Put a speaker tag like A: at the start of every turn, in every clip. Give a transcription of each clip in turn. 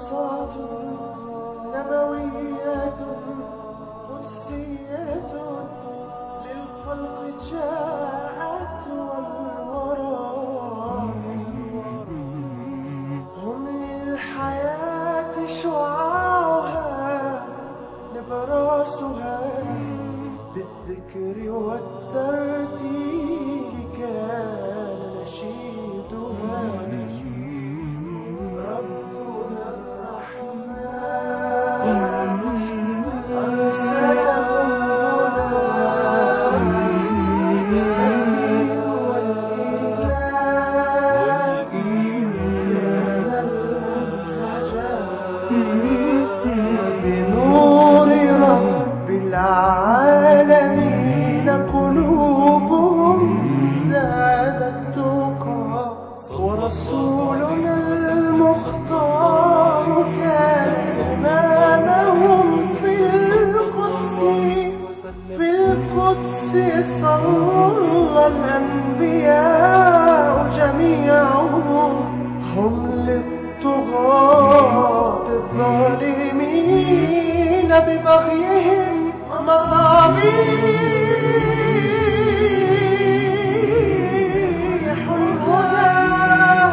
A: خاصات نبويات قدسيات للخلق جاءت والورى هم للحياة شعاعها نبراسها بالذكر والترتيب كان نشيدها ربنا الرحمن أرسله هدى الدين والإيمان كان المنهجا بنور رب العالمين قلوبهم زادت تقى ورسولنا المختار كان إمامهم في القدس في القدس صلى الأنبياء جميعهم هم للطغاة الظالمين ببغيهم مصابيح الهدى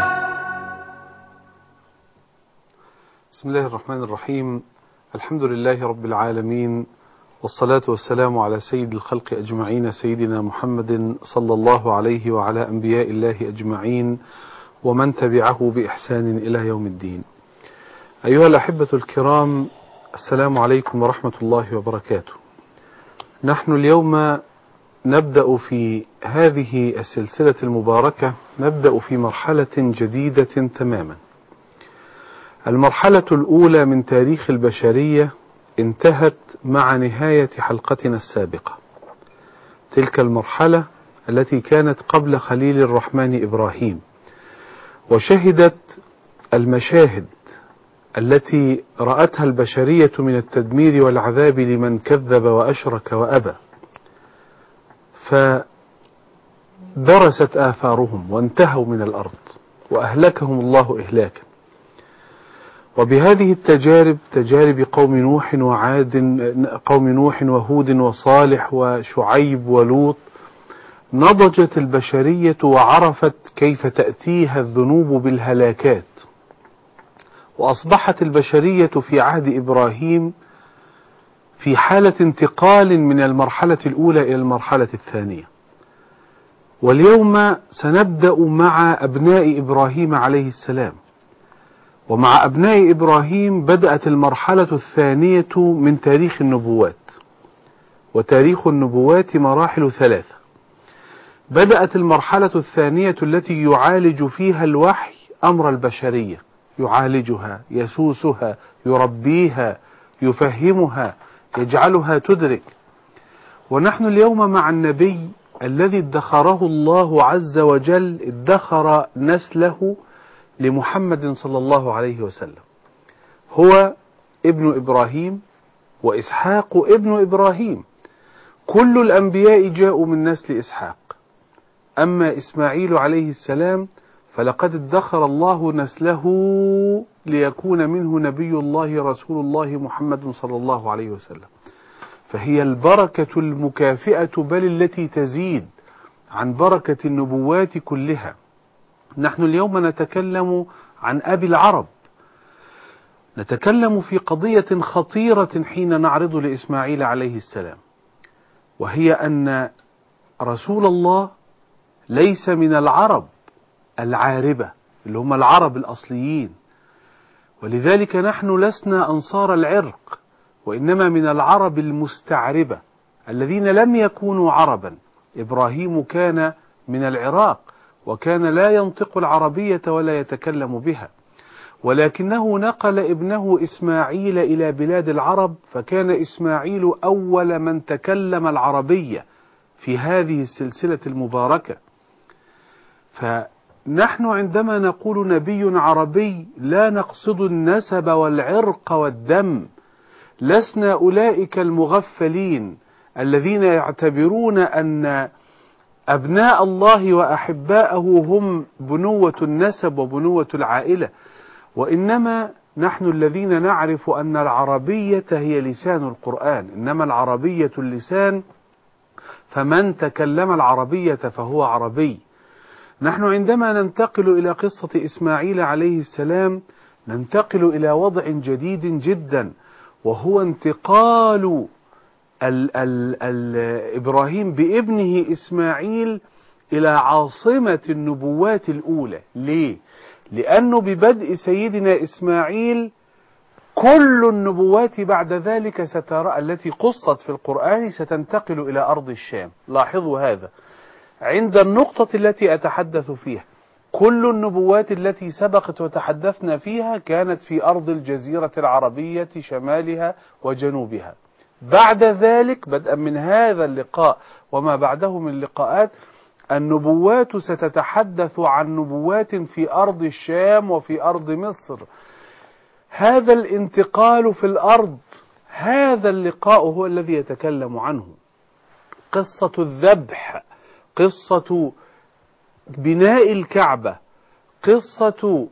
B: بسم الله الرحمن الرحيم الحمد لله رب العالمين والصلاة والسلام على سيد الخلق أجمعين سيدنا محمد صلى الله عليه وعلى أنبياء الله أجمعين ومن تبعه بإحسان إلى يوم الدين أيها الأحبة الكرام السلام عليكم ورحمة الله وبركاته نحن اليوم نبدأ في هذه السلسلة المباركة نبدأ في مرحلة جديدة تماما المرحلة الأولى من تاريخ البشرية انتهت مع نهاية حلقتنا السابقة. تلك المرحلة التي كانت قبل خليل الرحمن إبراهيم، وشهدت المشاهد التي رأتها البشرية من التدمير والعذاب لمن كذب وأشرك وأبى. فدرست آثارهم وانتهوا من الأرض، وأهلكهم الله إهلاكا. وبهذه التجارب تجارب قوم نوح وعاد قوم نوح وهود وصالح وشعيب ولوط نضجت البشرية وعرفت كيف تأتيها الذنوب بالهلاكات وأصبحت البشرية في عهد إبراهيم في حالة انتقال من المرحلة الأولى إلى المرحلة الثانية واليوم سنبدأ مع أبناء إبراهيم عليه السلام ومع أبناء إبراهيم بدأت المرحلة الثانية من تاريخ النبوات وتاريخ النبوات مراحل ثلاثة بدأت المرحلة الثانية التي يعالج فيها الوحي أمر البشرية يعالجها يسوسها يربيها يفهمها يجعلها تدرك ونحن اليوم مع النبي الذي ادخره الله عز وجل ادخر نسله لمحمد صلى الله عليه وسلم هو ابن ابراهيم واسحاق ابن ابراهيم كل الانبياء جاءوا من نسل اسحاق اما اسماعيل عليه السلام فلقد ادخر الله نسله ليكون منه نبي الله رسول الله محمد صلى الله عليه وسلم فهي البركه المكافئه بل التي تزيد عن بركه النبوات كلها نحن اليوم نتكلم عن أبي العرب نتكلم في قضية خطيرة حين نعرض لإسماعيل عليه السلام وهي أن رسول الله ليس من العرب العاربة اللي هم العرب الأصليين ولذلك نحن لسنا أنصار العرق وإنما من العرب المستعربة الذين لم يكونوا عربا إبراهيم كان من العراق وكان لا ينطق العربية ولا يتكلم بها ولكنه نقل ابنه إسماعيل إلى بلاد العرب فكان إسماعيل أول من تكلم العربية في هذه السلسلة المباركة فنحن عندما نقول نبي عربي لا نقصد النسب والعرق والدم لسنا أولئك المغفلين الذين يعتبرون أن أبناء الله وأحباءه هم بنوة النسب وبنوة العائلة وإنما نحن الذين نعرف أن العربية هي لسان القرآن إنما العربية اللسان فمن تكلم العربية فهو عربي نحن عندما ننتقل إلى قصة إسماعيل عليه السلام ننتقل إلى وضع جديد جدا وهو انتقال ال ال ال إبراهيم بابنه إسماعيل إلى عاصمة النبوات الأولى ليه؟ لأنه ببدء سيدنا إسماعيل كل النبوات بعد ذلك سترى التي قصت في القرآن ستنتقل إلى أرض الشام لاحظوا هذا عند النقطة التي أتحدث فيها كل النبوات التي سبقت وتحدثنا فيها كانت في أرض الجزيرة العربية شمالها وجنوبها بعد ذلك بدءا من هذا اللقاء وما بعده من لقاءات النبوات ستتحدث عن نبوات في أرض الشام وفي أرض مصر هذا الانتقال في الأرض هذا اللقاء هو الذي يتكلم عنه قصة الذبح قصة بناء الكعبة قصة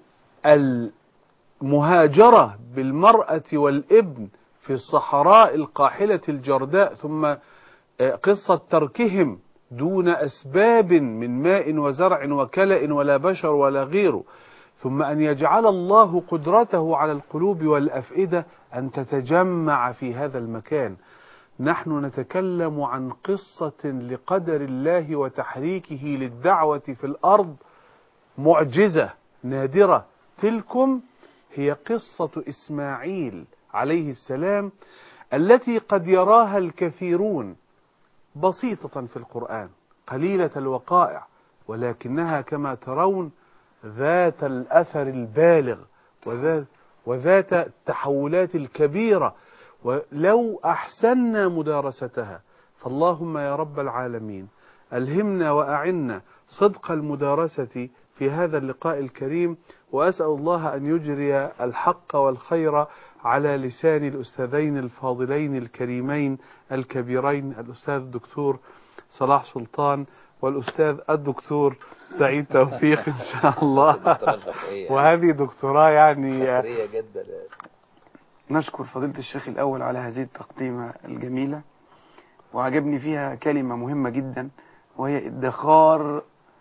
B: المهاجرة بالمرأة والابن في الصحراء القاحلة الجرداء ثم قصة تركهم دون أسباب من ماء وزرع وكلأ ولا بشر ولا غيره ثم أن يجعل الله قدرته على القلوب والأفئدة أن تتجمع في هذا المكان نحن نتكلم عن قصة لقدر الله وتحريكه للدعوة في الأرض معجزة نادرة تلكم هي قصة إسماعيل عليه السلام التي قد يراها الكثيرون بسيطة في القرآن قليلة الوقائع ولكنها كما ترون ذات الأثر البالغ وذات, وذات التحولات الكبيرة ولو أحسنا مدارستها فاللهم يا رب العالمين ألهمنا وأعنا صدق المدارسة في هذا اللقاء الكريم وأسأل الله أن يجري الحق والخير على لسان الأستاذين الفاضلين الكريمين الكبيرين الأستاذ الدكتور صلاح سلطان والأستاذ الدكتور سعيد توفيق إن شاء الله وهذه دكتوراه يعني
C: جدا
D: نشكر فضيلة الشيخ الأول على هذه التقديمة الجميلة وعجبني فيها كلمة مهمة جدا وهي ادخار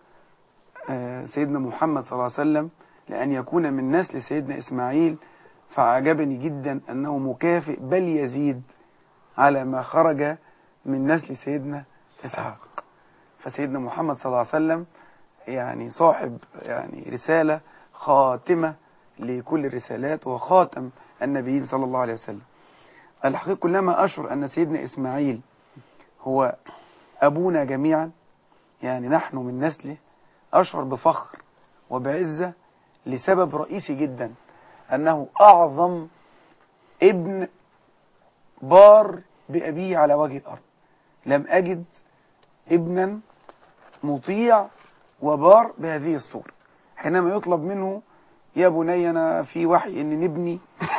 D: سيدنا محمد صلى الله عليه وسلم لأن يكون من نسل سيدنا إسماعيل فعجبني جدا أنه مكافئ بل يزيد على ما خرج من نسل سيدنا إسحاق فسيدنا محمد صلى الله عليه وسلم يعني صاحب يعني رسالة خاتمة لكل الرسالات وخاتم النبيين صلى الله عليه وسلم الحقيقة كلما أشعر أن سيدنا إسماعيل هو أبونا جميعا يعني نحن من نسله أشعر بفخر وبعزة لسبب رئيسي جدا أنه أعظم ابن بار بأبيه على وجه الأرض لم أجد ابنا مطيع وبار بهذه الصورة حينما يطلب منه يا بني أنا في وحي أن نبني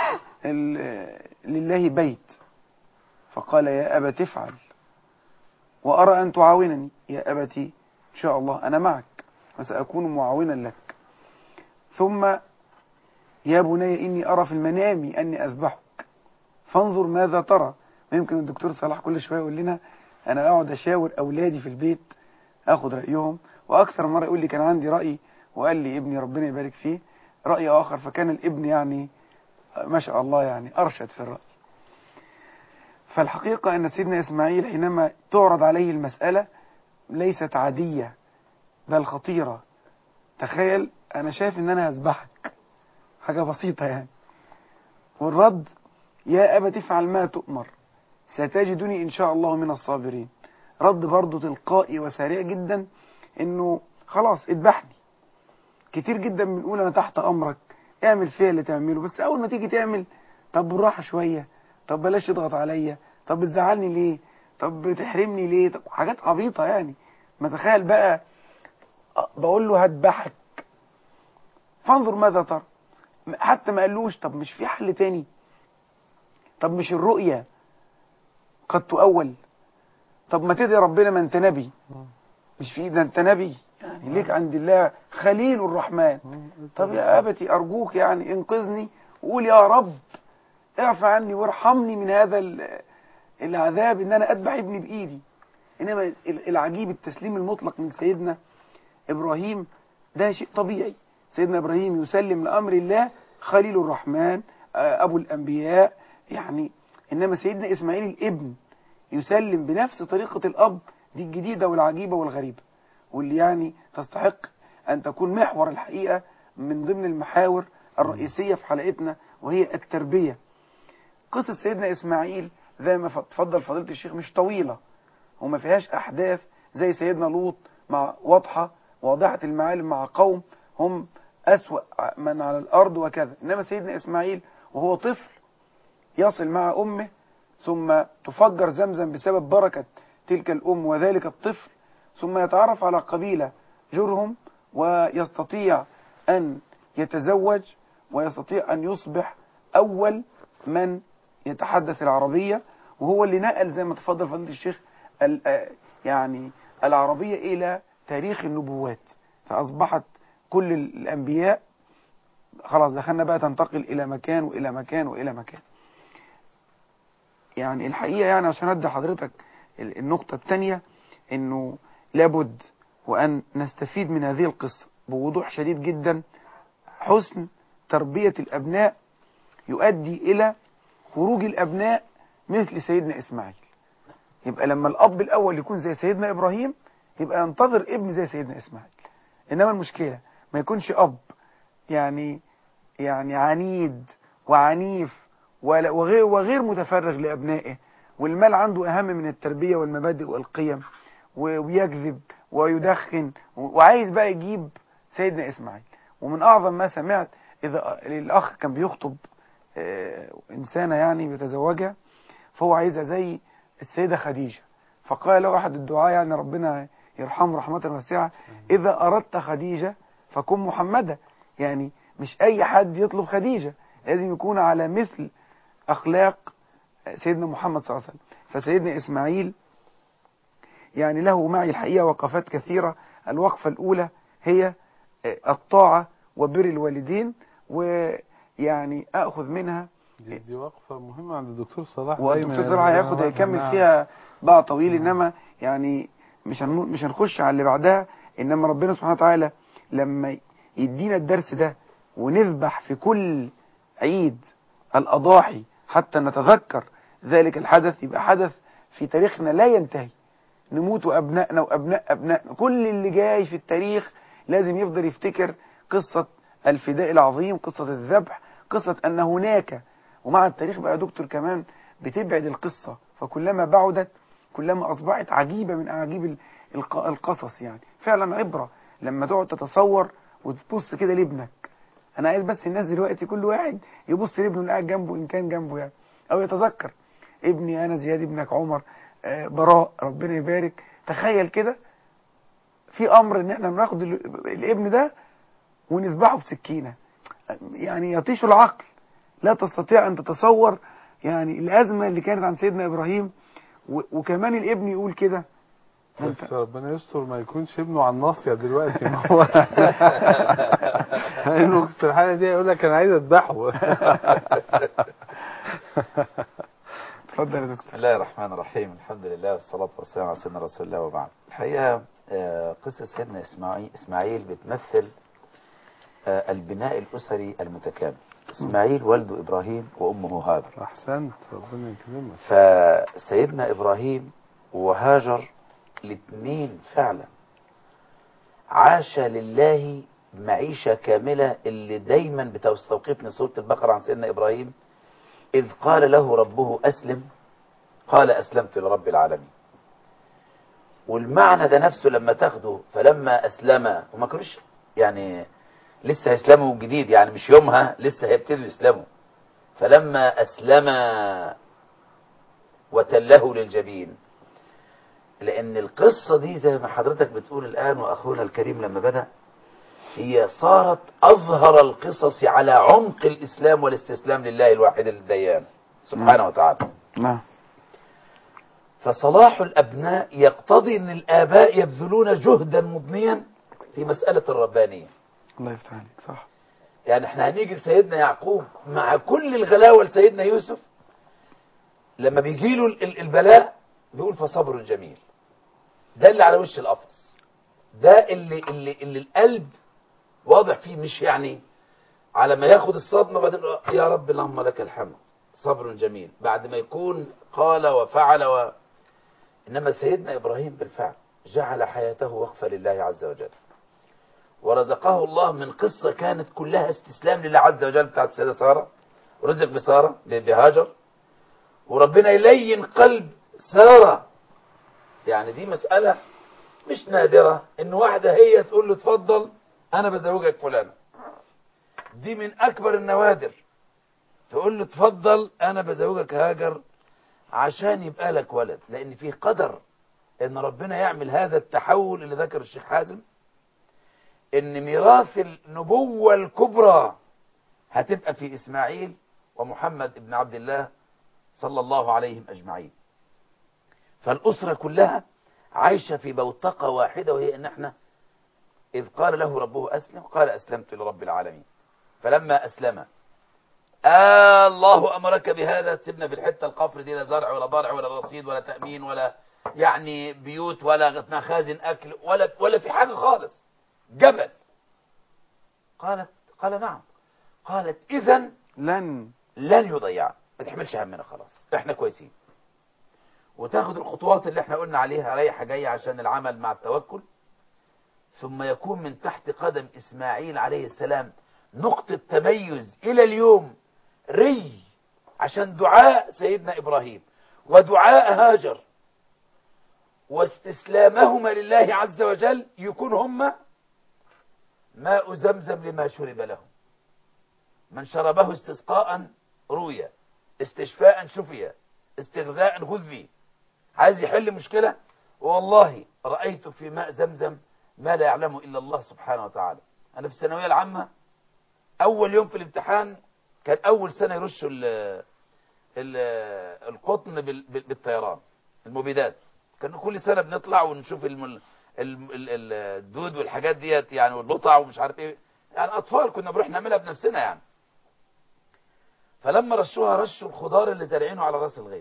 D: لله بيت فقال يا أبت افعل وأرى أن تعاونني يا أبتي إن شاء الله أنا معك وسأكون معاونا لك ثم يا بني إني أرى في المنام أني أذبحك فانظر ماذا ترى يمكن الدكتور صلاح كل شوية يقول لنا أنا أقعد أشاور أولادي في البيت أخذ رأيهم وأكثر مرة يقول لي كان عندي رأي وقال لي ابني ربنا يبارك فيه رأي آخر فكان الابن يعني ما شاء الله يعني أرشد في الرأي فالحقيقة أن سيدنا إسماعيل حينما تعرض عليه المسألة ليست عادية بل خطيرة تخيل أنا شايف أن أنا هذبحك حاجة بسيطة يعني والرد يا أبا تفعل ما تؤمر ستجدني إن شاء الله من الصابرين رد برضه تلقائي وسريع جدا إنه خلاص اذبحني كتير جدا بنقول أنا تحت أمرك اعمل فيها اللي تعمله بس أول ما تيجي تعمل طب بالراحة شوية طب بلاش تضغط عليا طب بتزعلني ليه طب بتحرمني ليه طب حاجات عبيطة يعني ما تخيل بقى بقول له هذبحك فانظر ماذا ترى حتى ما قالوش طب مش في حل تاني طب مش الرؤية قد تؤول طب ما تدعي ربنا ما انت نبي مش في ايدنا انت نبي يعني ليك عند الله خليل الرحمن طب يا ابتي ارجوك يعني انقذني وقول يا رب اعفى عني وارحمني من هذا ال- العذاب ان انا اذبح ابني بايدي انما ال- العجيب التسليم المطلق من سيدنا ابراهيم ده شيء طبيعي سيدنا ابراهيم يسلم لامر الله خليل الرحمن آه، ابو الانبياء يعني انما سيدنا اسماعيل الابن يسلم بنفس طريقة الاب دي الجديدة والعجيبة والغريبة واللي يعني تستحق ان تكون محور الحقيقة من ضمن المحاور الرئيسية في حلقتنا وهي التربية قصة سيدنا إسماعيل زي ما تفضل فضيلة الشيخ مش طويلة وما فيهاش أحداث زي سيدنا لوط مع واضحة واضحة المعالم مع قوم هم أسوأ من على الأرض وكذا إنما سيدنا إسماعيل وهو طفل يصل مع أمه ثم تفجر زمزم بسبب بركة تلك الأم وذلك الطفل ثم يتعرف على قبيلة جرهم ويستطيع أن يتزوج ويستطيع أن يصبح أول من يتحدث العربية وهو اللي نقل زي ما تفضل فضيلة الشيخ ال- آه يعني العربية إلى تاريخ النبوات فأصبحت كل الأنبياء خلاص دخلنا بقى تنتقل إلى مكان وإلى مكان وإلى مكان يعني الحقيقة يعني عشان أدي حضرتك ال- النقطة الثانية إنه لابد وأن نستفيد من هذه القصة بوضوح شديد جدا حسن تربية الأبناء يؤدي إلى خروج الأبناء مثل سيدنا إسماعيل يبقى لما الأب الأول يكون زي سيدنا إبراهيم يبقى ينتظر ابن زي سيدنا إسماعيل إنما المشكلة ما يكونش أب يعني يعني عنيد وعنيف ولا- وغير, وغير متفرغ لأبنائه والمال عنده أهم من التربية والمبادئ والقيم و- ويكذب ويدخن و- وعايز بقى يجيب سيدنا إسماعيل ومن أعظم ما سمعت إذا الأخ كان بيخطب آه، إنسانة يعني بيتزوجها فهو عايزها زي السيدة خديجة فقال له أحد الدعاء يعني ربنا يرحمه رحمة واسعة إذا أردت خديجة فكن محمدة يعني مش أي حد يطلب خديجة لازم يكون على مثل أخلاق سيدنا محمد صلى الله عليه وسلم فسيدنا إسماعيل يعني له معي الحقيقة وقفات كثيرة الوقفة الأولى هي الطاعة وبر الوالدين ويعني أخذ منها
B: دي, دي وقفة مهمة عند الدكتور صلاح
D: والدكتور
B: دايماً
D: صلاح
B: يعني
D: هياخد
B: أنا-
D: هيكمل
B: أنا-
D: فيها بقى طويل انما يعني مش هنو- مش هنخش على اللي بعدها انما ربنا سبحانه وتعالى لما يدينا الدرس ده ونذبح في كل عيد الاضاحي حتى نتذكر ذلك الحدث يبقى حدث في تاريخنا لا ينتهي نموت وابنائنا وابناء ابنائنا كل اللي جاي في التاريخ لازم يفضل يفتكر قصة الفداء العظيم قصة الذبح قصة ان هناك ومع التاريخ بقى يا دكتور كمان بتبعد القصة فكلما بعدت كلما أصبحت عجيبة من أعاجيب ال- الق- القصص يعني فعلا عبرة لما تقعد تتصور وتبص كده لابنك أنا عايز بس الناس دلوقتي كل واحد يبص لابنه اللي قاعد جنبه إن كان جنبه يعني أو يتذكر ابني أنا زياد ابنك عمر آه، براء ربنا يبارك تخيل كده في أمر إن إحنا بناخد ال- الابن ده ونذبحه بسكينة يعني يطيش العقل لا تستطيع أن تتصور يعني الأزمة اللي كانت عن سيدنا إبراهيم و- وكمان الابن يقول كده ما
B: بس
D: انت-
B: ربنا يستر ما يكونش ابنه على الناصية دلوقتي ما هو لانه في الحالة دي يقول لك انا عايز اذبحه
D: اتفضل يا دكتور
C: بسم الله الرحمن الرحيم الحمد لله والصلاة والسلام على سيدنا رسول الله وبعد الحقيقة آه، قصة سيدنا إسماعيل, إسماعيل بتمثل آه، البناء الأسري المتكامل إسماعيل والده إبراهيم وأمه هاجر
B: احسنت ربنا يكرمك
C: فسيدنا إبراهيم وهاجر الاثنين فعلا عاش لله معيشة كاملة اللي دايما بتستوقفني سورة البقرة عن سيدنا إبراهيم إذ قال له ربه أسلم قال أسلمت لرب العالمين والمعنى ده نفسه لما تاخده فلما أسلم وما كانوش يعني لسه هيسلموا جديد يعني مش يومها لسه هيبتدوا يسلموا فلما أسلم وتله للجبين لأن القصة دي زي ما حضرتك بتقول الآن وأخونا الكريم لما بدأ هي صارت أظهر القصص على عمق الإسلام والاستسلام لله الواحد الديان سبحانه وتعالى
D: نعم
C: فصلاح الأبناء يقتضي أن الآباء يبذلون جهدا مضنيا في مسألة الربانية
D: الله يفتح عليك صح
C: يعني احنا هنيجي لسيدنا يعقوب مع كل الغلاوة لسيدنا يوسف لما بيجي له البلاء بيقول فصبر جميل ده اللي على وش القفص ده اللي, اللي, اللي القلب واضح فيه مش يعني على ما ياخد الصدمة بعدين يا رب اللهم لك الحمد صبر جميل بعد ما يكون قال وفعل و... إنما سيدنا إبراهيم بالفعل جعل حياته وقفة لله عز وجل ورزقه الله من قصة كانت كلها استسلام لله عز وجل بتاعت السيدة سارة رزق بسارة بهاجر وربنا يلين قلب سارة يعني دي مسألة مش نادرة ان واحدة هي تقول له اتفضل انا بزوجك فلانة دي من اكبر النوادر تقول له اتفضل انا بزوجك هاجر عشان يبقى لك ولد لان في قدر ان ربنا يعمل هذا التحول اللي ذكر الشيخ حازم ان ميراث النبوة الكبرى هتبقى في اسماعيل ومحمد ابن عبد الله صلى الله عليهم اجمعين فالاسرة كلها عايشة في بوتقة واحدة وهي ان احنا اذ قال له ربه اسلم قال اسلمت لرب العالمين فلما اسلم آه الله امرك بهذا تسيبنا في الحتة القفر دي لا زرع ولا ضرع ولا رصيد ولا تأمين ولا يعني بيوت ولا مخازن اكل ولا ولا في حاجة خالص جبل قالت قال نعم قالت اذا
D: لن
C: لن يضيع ما تحملش همنا خلاص احنا كويسين وتاخد الخطوات اللي احنا قلنا عليها رايحة جاية عشان العمل مع التوكل ثم يكون من تحت قدم إسماعيل عليه السلام نقطة تميز إلى اليوم ري عشان دعاء سيدنا إبراهيم ودعاء هاجر واستسلامهما لله عز وجل يكون هما ماء زمزم لما شرب له من شربه استسقاء روي استشفاء شفي استغذاء غذي عايز يحل مشكلة والله رأيت في ماء زمزم ما لا يعلمه إلا الله سبحانه وتعالى أنا في الثانوية العامة أول يوم في الامتحان كان أول سنة يرشوا ال ال القطن بال- بال- بالطيران المبيدات كان كل سنة بنطلع ونشوف الم- ال- ال- ال- الدود والحاجات ديت يعني واللطع ومش عارف ايه يعني أطفال كنا بنروح نعملها بنفسنا يعني فلما رشوها رشوا الخضار اللي زارعينه على راس الغيط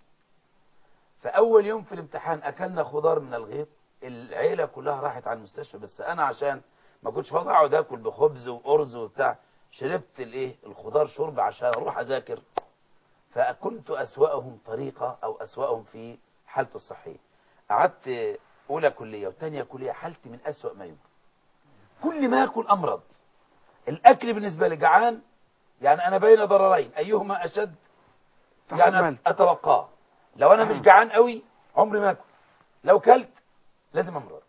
C: فأول يوم في الامتحان أكلنا خضار من الغيط العيلة كلها راحت على المستشفى بس أنا عشان ما كنتش فاضي أقعد آكل بخبز وأرز وبتاع شربت الإيه الخضار شرب عشان أروح أذاكر فكنت أسوأهم طريقة أو أسوأهم في حالته الصحية قعدت أولى كلية وثانية كلية حالتي من أسوأ ما يمكن كل ما أكل أمرض الأكل بالنسبة لي جعان يعني أنا بين ضررين أيهما أشد يعني
D: تحملت
C: أتوقاه لو أنا مش جعان قوي عمري ما أكل لو كلت لازم أمرض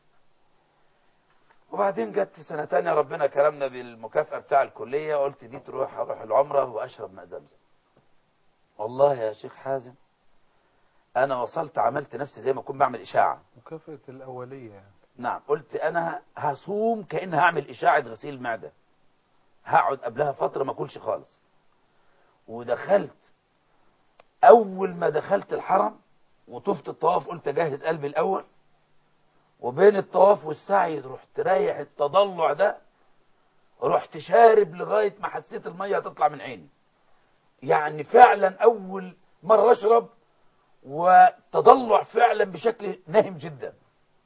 C: وبعدين جت سنة تانية ربنا كرمنا بالمكافأة بتاع الكلية قلت دي تروح أروح العمرة وأشرب ماء زمزم والله يا شيخ حازم أنا وصلت عملت نفسي زي ما أكون بعمل إشاعة
B: مكافأة الأولية يعني
C: نعم قلت أنا هصوم كأن هعمل إشاعة غسيل معدة هقعد قبلها فترة ما أكلش خالص ودخلت أول ما دخلت الحرم وطفت الطواف قلت أجهز قلبي الأول وبين الطواف والسعي رحت رايح التضلع ده رحت شارب لغاية ما حسيت المية هتطلع من عيني يعني فعلا أول مرة أشرب وتضلع فعلا بشكل ناهم جدا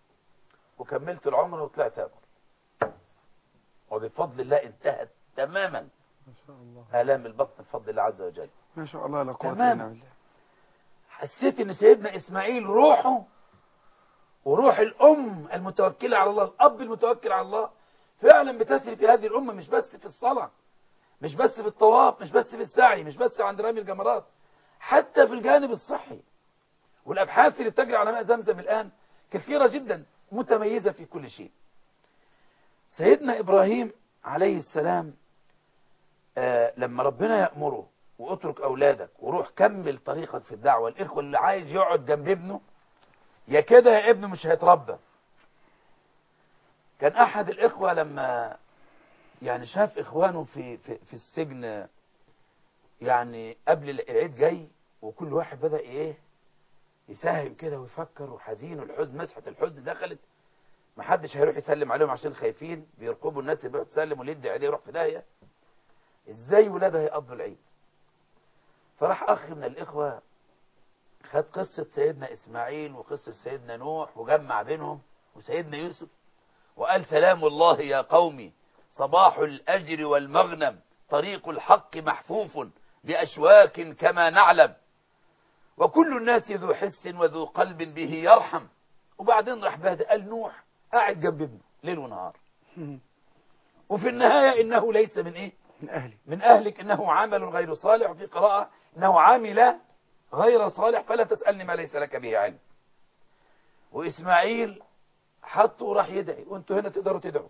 C: وكملت العمرة وطلعت أكل وبفضل الله انتهت تماما
B: ما شاء الله
C: آلام البطن بفضل الله عز وجل
D: ما شاء الله لا قوة
C: تمام.
D: إلا بالله
C: حسيت ان سيدنا اسماعيل روحه وروح الام المتوكلة على الله الاب المتوكل على الله فعلا بتسري في هذه الامة مش بس في الصلاة مش بس في الطواف مش بس في السعي مش بس عند رمي الجمرات حتى في الجانب الصحي والابحاث اللي بتجري على ماء زمزم الان كثيرة جدا متميزة في كل شيء سيدنا ابراهيم عليه السلام آه لما ربنا يأمره واترك اولادك وروح كمل طريقك في الدعوة الاخوة اللي عايز يقعد جنب ابنه يا كده يا ابنه مش هيتربى كان احد الاخوة لما يعني شاف اخوانه في, في, في السجن يعني قبل العيد جاي وكل واحد بدأ ايه يساهم كده ويفكر وحزين والحزن مسحة الحزن دخلت محدش هيروح يسلم عليهم عشان خايفين بيرقبوا الناس اللي بيروح تسلم واللي يدي عليه يروح في داهية ازاي ولادها يقضوا العيد فراح اخ من الاخوه خد قصه سيدنا اسماعيل وقصه سيدنا نوح وجمع بينهم وسيدنا يوسف وقال سلام الله يا قومي صباح الاجر والمغنم طريق الحق محفوف باشواك كما نعلم وكل الناس ذو حس وذو قلب به يرحم وبعدين راح بادئ قال نوح قاعد جنب ابنه ليل ونهار وفي النهايه انه ليس من ايه
D: من أهلي
C: من أهلك إنه عمل غير صالح وفي قراءة إنه عامل غير صالح فلا تسألني ما ليس لك به علم وإسماعيل حطه وراح يدعي وانتوا هنا تقدروا تدعوا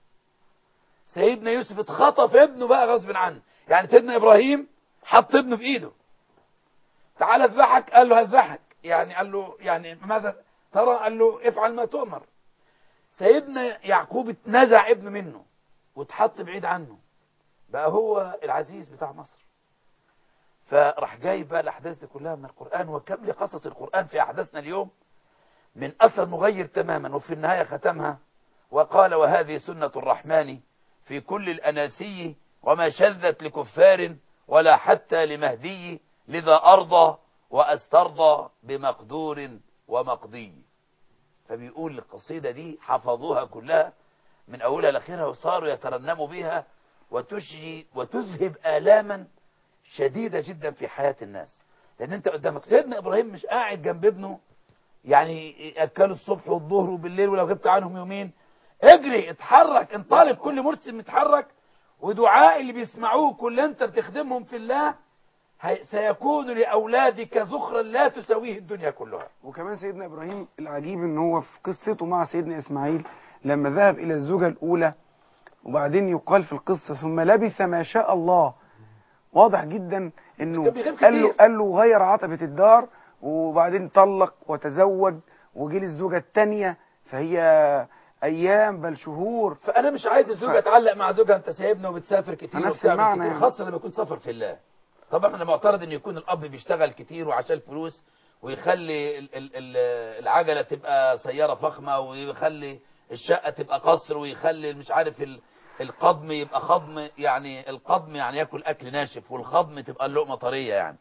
C: سيدنا يوسف اتخطف ابنه بقى غصب عنه يعني سيدنا إبراهيم حط ابنه بإيده تعال اذبحك قال له هذبحك يعني قال له يعني ماذا ترى قال له افعل ما تؤمر سيدنا يعقوب اتنزع ابنه منه واتحط بعيد عنه بقى هو العزيز بتاع مصر فراح جايب بقى الاحداث دي كلها من القران وكم لقصص القران في احداثنا اليوم من اثر مغير تماما وفي النهايه ختمها وقال وهذه سنه الرحمن في كل الاناسي وما شذت لكفار ولا حتى لمهدي لذا ارضى واسترضى بمقدور ومقضي فبيقول القصيده دي حفظوها كلها من اولها لاخرها وصاروا يترنموا بها وتشجي وتذهب آلاما شديدة جدا في حياة الناس لأن أنت قدامك سيدنا إبراهيم مش قاعد جنب ابنه يعني يأكلوا الصبح والظهر وبالليل ولو غبت عنهم يومين اجري اتحرك انطلق كل مرسم اتحرك ودعاء اللي بيسمعوه كل انت بتخدمهم في الله هي- سيكون لأولادك ذخرا لا تساويه الدنيا كلها
D: وكمان سيدنا إبراهيم العجيب إن هو في قصته مع سيدنا إسماعيل لما ذهب إلى الزوجة الأولى وبعدين يقال في القصة ثم لبث ما شاء الله واضح جدا انه
C: كان بيغيب
D: قال له
C: كتير.
D: قال له غير عتبة الدار وبعدين طلق وتزوج وجي للزوجة الثانية فهي ايام بل شهور
C: فأنا مش عايز الزوجة تعلق مع زوجها أنت سايبنا وبتسافر كتير
D: نفس
C: وبتعمل
D: المعنى
C: كتير
D: يعني.
C: خاصة لما يكون سفر في الله طبعا أنا معترض إن يكون الأب بيشتغل كتير وعشان الفلوس ويخلي ال- ال- ال- العجلة تبقى سيارة فخمة ويخلي الشقة تبقى قصر ويخلي مش عارف ال- القضم يبقى خضم يعني القضم يعني ياكل أكل ناشف والخضم تبقى اللقمة طرية يعني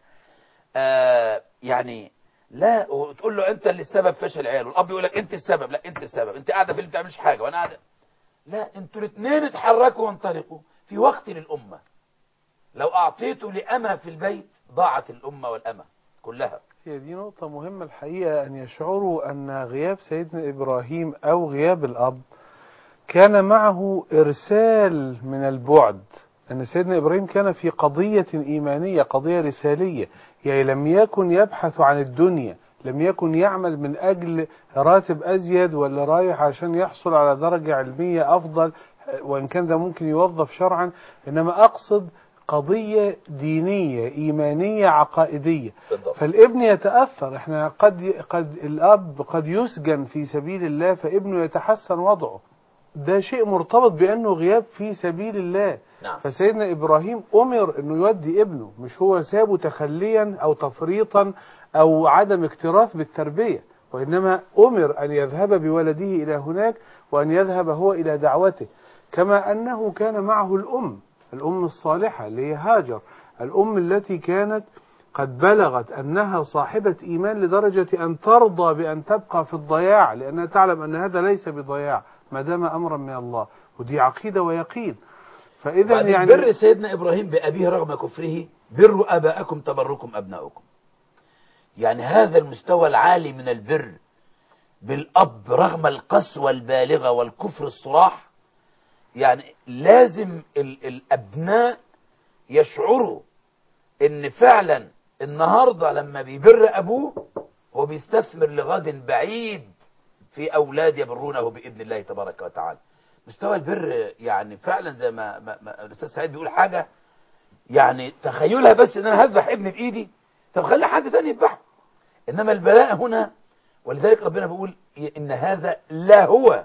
C: آه يعني لا وتقول له انت اللي السبب في فشل عياله الاب يقول لك انت السبب لا انت السبب انت قاعده في اللي ما بتعملش حاجه وانا قاعده لا انتوا الاثنين اتحركوا وانطلقوا في وقت للامه لو اعطيته لامه في البيت ضاعت الامه والامه كلها
B: هي دي نقطة مهمة الحقيقة أن يشعروا أن غياب سيدنا إبراهيم أو غياب الأب كان معه إرسال من البعد أن سيدنا إبراهيم كان في قضية إيمانية قضية رسالية يعني لم يكن يبحث عن الدنيا لم يكن يعمل من أجل راتب أزيد ولا رايح عشان يحصل على درجة علمية أفضل وإن كان ده ممكن يوظف شرعا إنما أقصد قضية دينية إيمانية عقائدية
C: بالضبط
B: فالابن يتأثر احنا قد قد الأب قد يسجن في سبيل الله فابنه يتحسن وضعه ده شيء مرتبط بأنه غياب في سبيل الله
C: نعم
B: فسيدنا إبراهيم أمر أنه يودي ابنه مش هو سابه تخليا أو تفريطا أو عدم اكتراث بالتربية وإنما أمر أن يذهب بولده إلى هناك وأن يذهب هو إلى دعوته كما أنه كان معه الأم الأم الصالحة اللي هي هاجر الأم التي كانت قد بلغت أنها صاحبة إيمان لدرجة أن ترضى بأن تبقى في الضياع لأنها تعلم أن هذا ليس بضياع ما دام أمرا من الله ودي عقيدة ويقين فإذا
C: يعني
B: يعني
C: بر سيدنا ابراهيم بابيه رغم كفره بروا اباءكم تبركم ابناؤكم يعني هذا المستوى العالي من البر بالاب رغم القسوه البالغه والكفر الصراح يعني لازم ال الابناء يشعروا ان فعلا النهارده لما بيبر ابوه هو بيستثمر لغد بعيد في اولاد يبرونه باذن الله تبارك وتعالى مستوى البر يعني فعلا زي ما, ما, ما الاستاذ سعيد بيقول حاجه يعني تخيلها بس ان انا هذبح ابني بايدي طب خلي حد تاني يذبحه انما البلاء هنا ولذلك ربنا بيقول ان هذا لا هو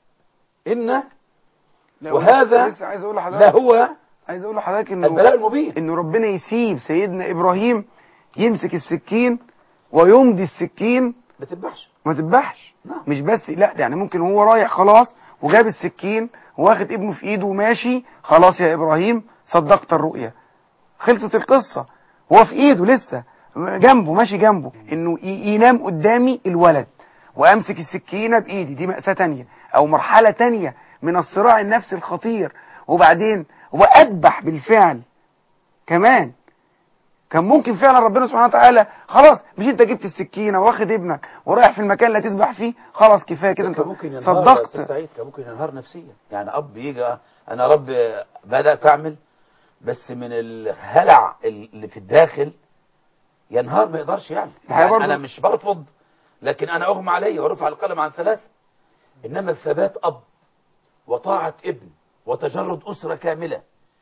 C: ان
D: لا،
C: وهذا
D: لسه عايز اقول
C: لا
D: لحضرتك
C: هو
D: عايز اقول لحضرتك انه
C: البلاء المبين
D: انه ربنا يسيب سيدنا ابراهيم يمسك السكين ويمضي السكين
C: ما تذبحش
D: ما تذبحش
C: نعم.
D: مش بس لا ده يعني ممكن هو رايح خلاص وجاب السكين واخد ابنه في ايده وماشي خلاص يا ابراهيم صدقت الرؤيا خلصت القصة هو في ايده لسه جنبه ماشي جنبه انه ي- ينام قدامي الولد وامسك السكينة بايدي دي مأساة تانية او مرحلة تانية من الصراع النفسي الخطير وبعدين واذبح بالفعل كمان كان ممكن فعلا ربنا سبحانه وتعالى خلاص مش انت جبت السكينه واخد ابنك ورايح في المكان اللي هتذبح فيه خلاص كفايه كده انت
C: كان ممكن ينهار يا أستاذ
D: صدقت
C: سعيد كان ممكن ينهار نفسيا يعني اب يجي انا رب بدات اعمل بس من الهلع اللي في الداخل ينهار ما يقدرش يعني,
D: الحقيقة
C: يعني
D: برضو-
C: انا مش برفض لكن انا اغمى علي ورفع القلم عن ثلاث انما الثبات اب وطاعه ابن وتجرد اسره كامله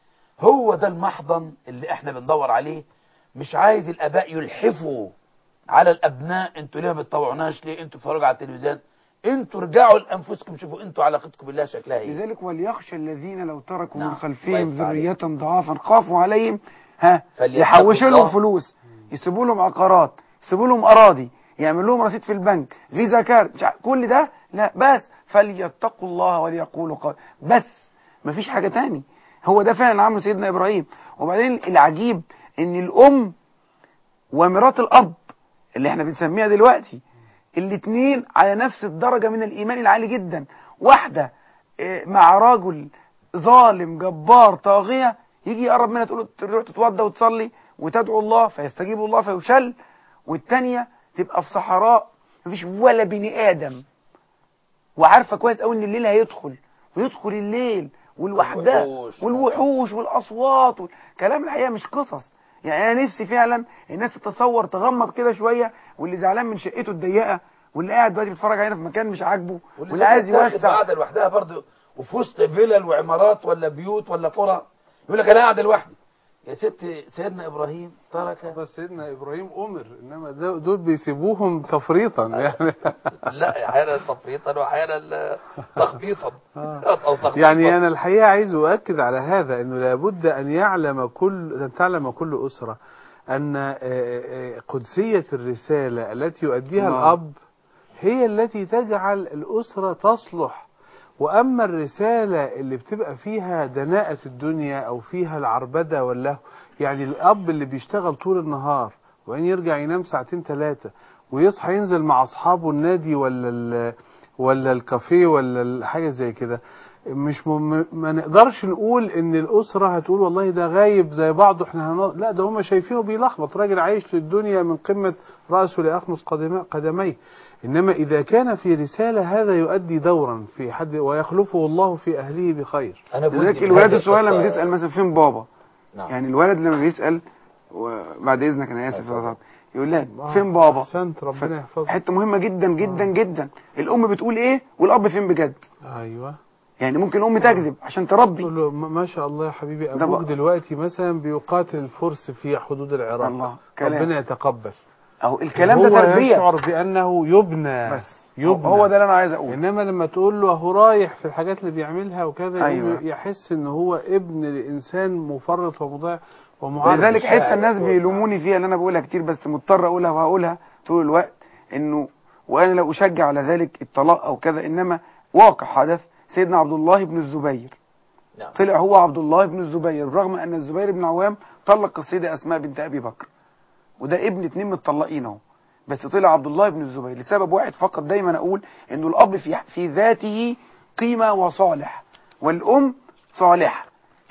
C: هو ده المحضن اللي احنا بندور عليه مش عايز الاباء يلحفوا على الابناء انتوا ليه ما بتطوعوناش ليه انتوا بتتفرجوا على التلفزيون انتوا رجعوا لانفسكم شوفوا انتوا علاقتكم بالله شكلها ايه
D: لذلك وليخشى الذين لو تركوا
C: نعم.
D: من
C: الله
D: خلفهم
C: يفتح عليك.
D: ذرية ضعافا خافوا عليهم ها
C: فليتقوا
D: يحوشوا لهم
C: الله.
D: فلوس يسيبوا لهم عقارات يسيبوا لهم اراضي يعملوا لهم رصيد في البنك فيزا كارد مش عارف- كل ده لا بس فليتقوا الله وليقولوا قول بس مفيش حاجة تاني هو ده فعلا عمل سيدنا ابراهيم وبعدين العجيب ان الام ومرات الاب اللي احنا بنسميها دلوقتي الاتنين على نفس الدرجة من الإيمان العالي جدا واحدة اه، مع رجل ظالم جبار طاغية يجي يقرب منها تقول له تروح تتوضى وتصلي وتدعو الله فيستجيب الله فيشل والتانية تبقى في صحراء مفيش ولا بني آدم وعارفة كويس قوي ان الليل هيدخل ويدخل الليل والوحدة
C: والوحوش.
D: والوحوش والأصوات كلام الحقيقة مش قصص يعني أنا نفسي فعلا الناس تتصور تغمض كده شوية واللي زعلان من شقته الضيقة واللي قاعد دلوقتي بيتفرج علينا في مكان مش عاجبه واللي عايز يوسع
C: قاعده لوحدها برضه وفي وسط فيلل وعمارات ولا بيوت ولا قرى يقول لك انا قاعد لوحدي يا ست سيدنا ابراهيم ترك
B: بس سيدنا ابراهيم امر انما ده- دول بيسيبوهم تفريطا يعني
C: لا احيانا تفريطا واحيانا تخبيطا او تخبيطا
B: يعني انا الحقيقه عايز اؤكد على هذا انه لابد ان يعلم كل ان تعلم كل اسره ان آه، آه، قدسيه الرساله التي يؤديها
D: الله.
B: الاب هي التي تجعل الاسره تصلح واما الرساله اللي بتبقى فيها دناءه الدنيا او فيها العربده والله يعني الاب اللي بيشتغل طول النهار وبعدين يرجع ينام ساعتين ثلاثه ويصحى ينزل مع اصحابه النادي ولا ال- ولا الكافيه ولا حاجه زي كده مش م... ما نقدرش نقول ان الاسره هتقول والله ده غايب زي بعضه احنا هن... لا ده هم شايفينه بيلخبط راجل عايش في الدنيا من قمه راسه لاخمص قدم... قدميه انما اذا كان في رساله هذا يؤدي دورا في حد ويخلفه الله في اهله بخير
C: انا بودي
D: لذلك
C: من
D: الولاد
C: هذه
D: الصغير لما
C: القصة-
D: بيسأل مثلا فين بابا
C: نعم.
D: يعني الولد لما بيسأل وبعد إذنك أنا آسف يا
C: اتفضل.
D: أستاذ يقول لها
B: آه،
D: فين بابا
B: احسنت ربنا يحفظك
D: حتة مهمة جدا جدا جدا الأم بتقول إيه والأب فين بجد
B: ايوه
D: يعني ممكن الأم تكذب عشان تربي
B: تقول له ما ما شاء الله يا حبيبي
D: ده
B: ابوك
D: بقى-
B: دلوقتي مثلا بيقاتل الفرس في حدود العراق
D: الله كلام
B: ربنا يتقبل
D: أهو الكلام
B: هو
D: ده تربية
B: يشعر بانه يبنى
D: بس
B: يبنى
D: هو ده اللي أنا عايز أقوله
B: انما لما تقول له هو رايح في الحاجات اللي بيعملها وكذا
D: أيوة.
B: يقوم يحس ان هو ابن لانسان مفرط ومضيع ومعرض
D: ولذلك
C: الشاعر
D: حته الناس
C: يقول
D: بيلوموني فيها اللي انا بقولها كتير بس مضطر اقولها وهقولها طول الوقت انه وانا لا اشجع على ذلك الطلاق او كذا انما واقع حدث سيدنا عبد الله بن الزبير
C: نعم.
D: طلع هو عبد الله بن الزبير رغم ان الزبير بن عوام طلق السيده اسماء بنت ابي بكر وده ابن اتنين متطلقين اهو بس طلع عبد الله بن الزبير لسبب واحد فقط دايما اقول انه الاب في في ذاته قيمه وصالح والام صالحه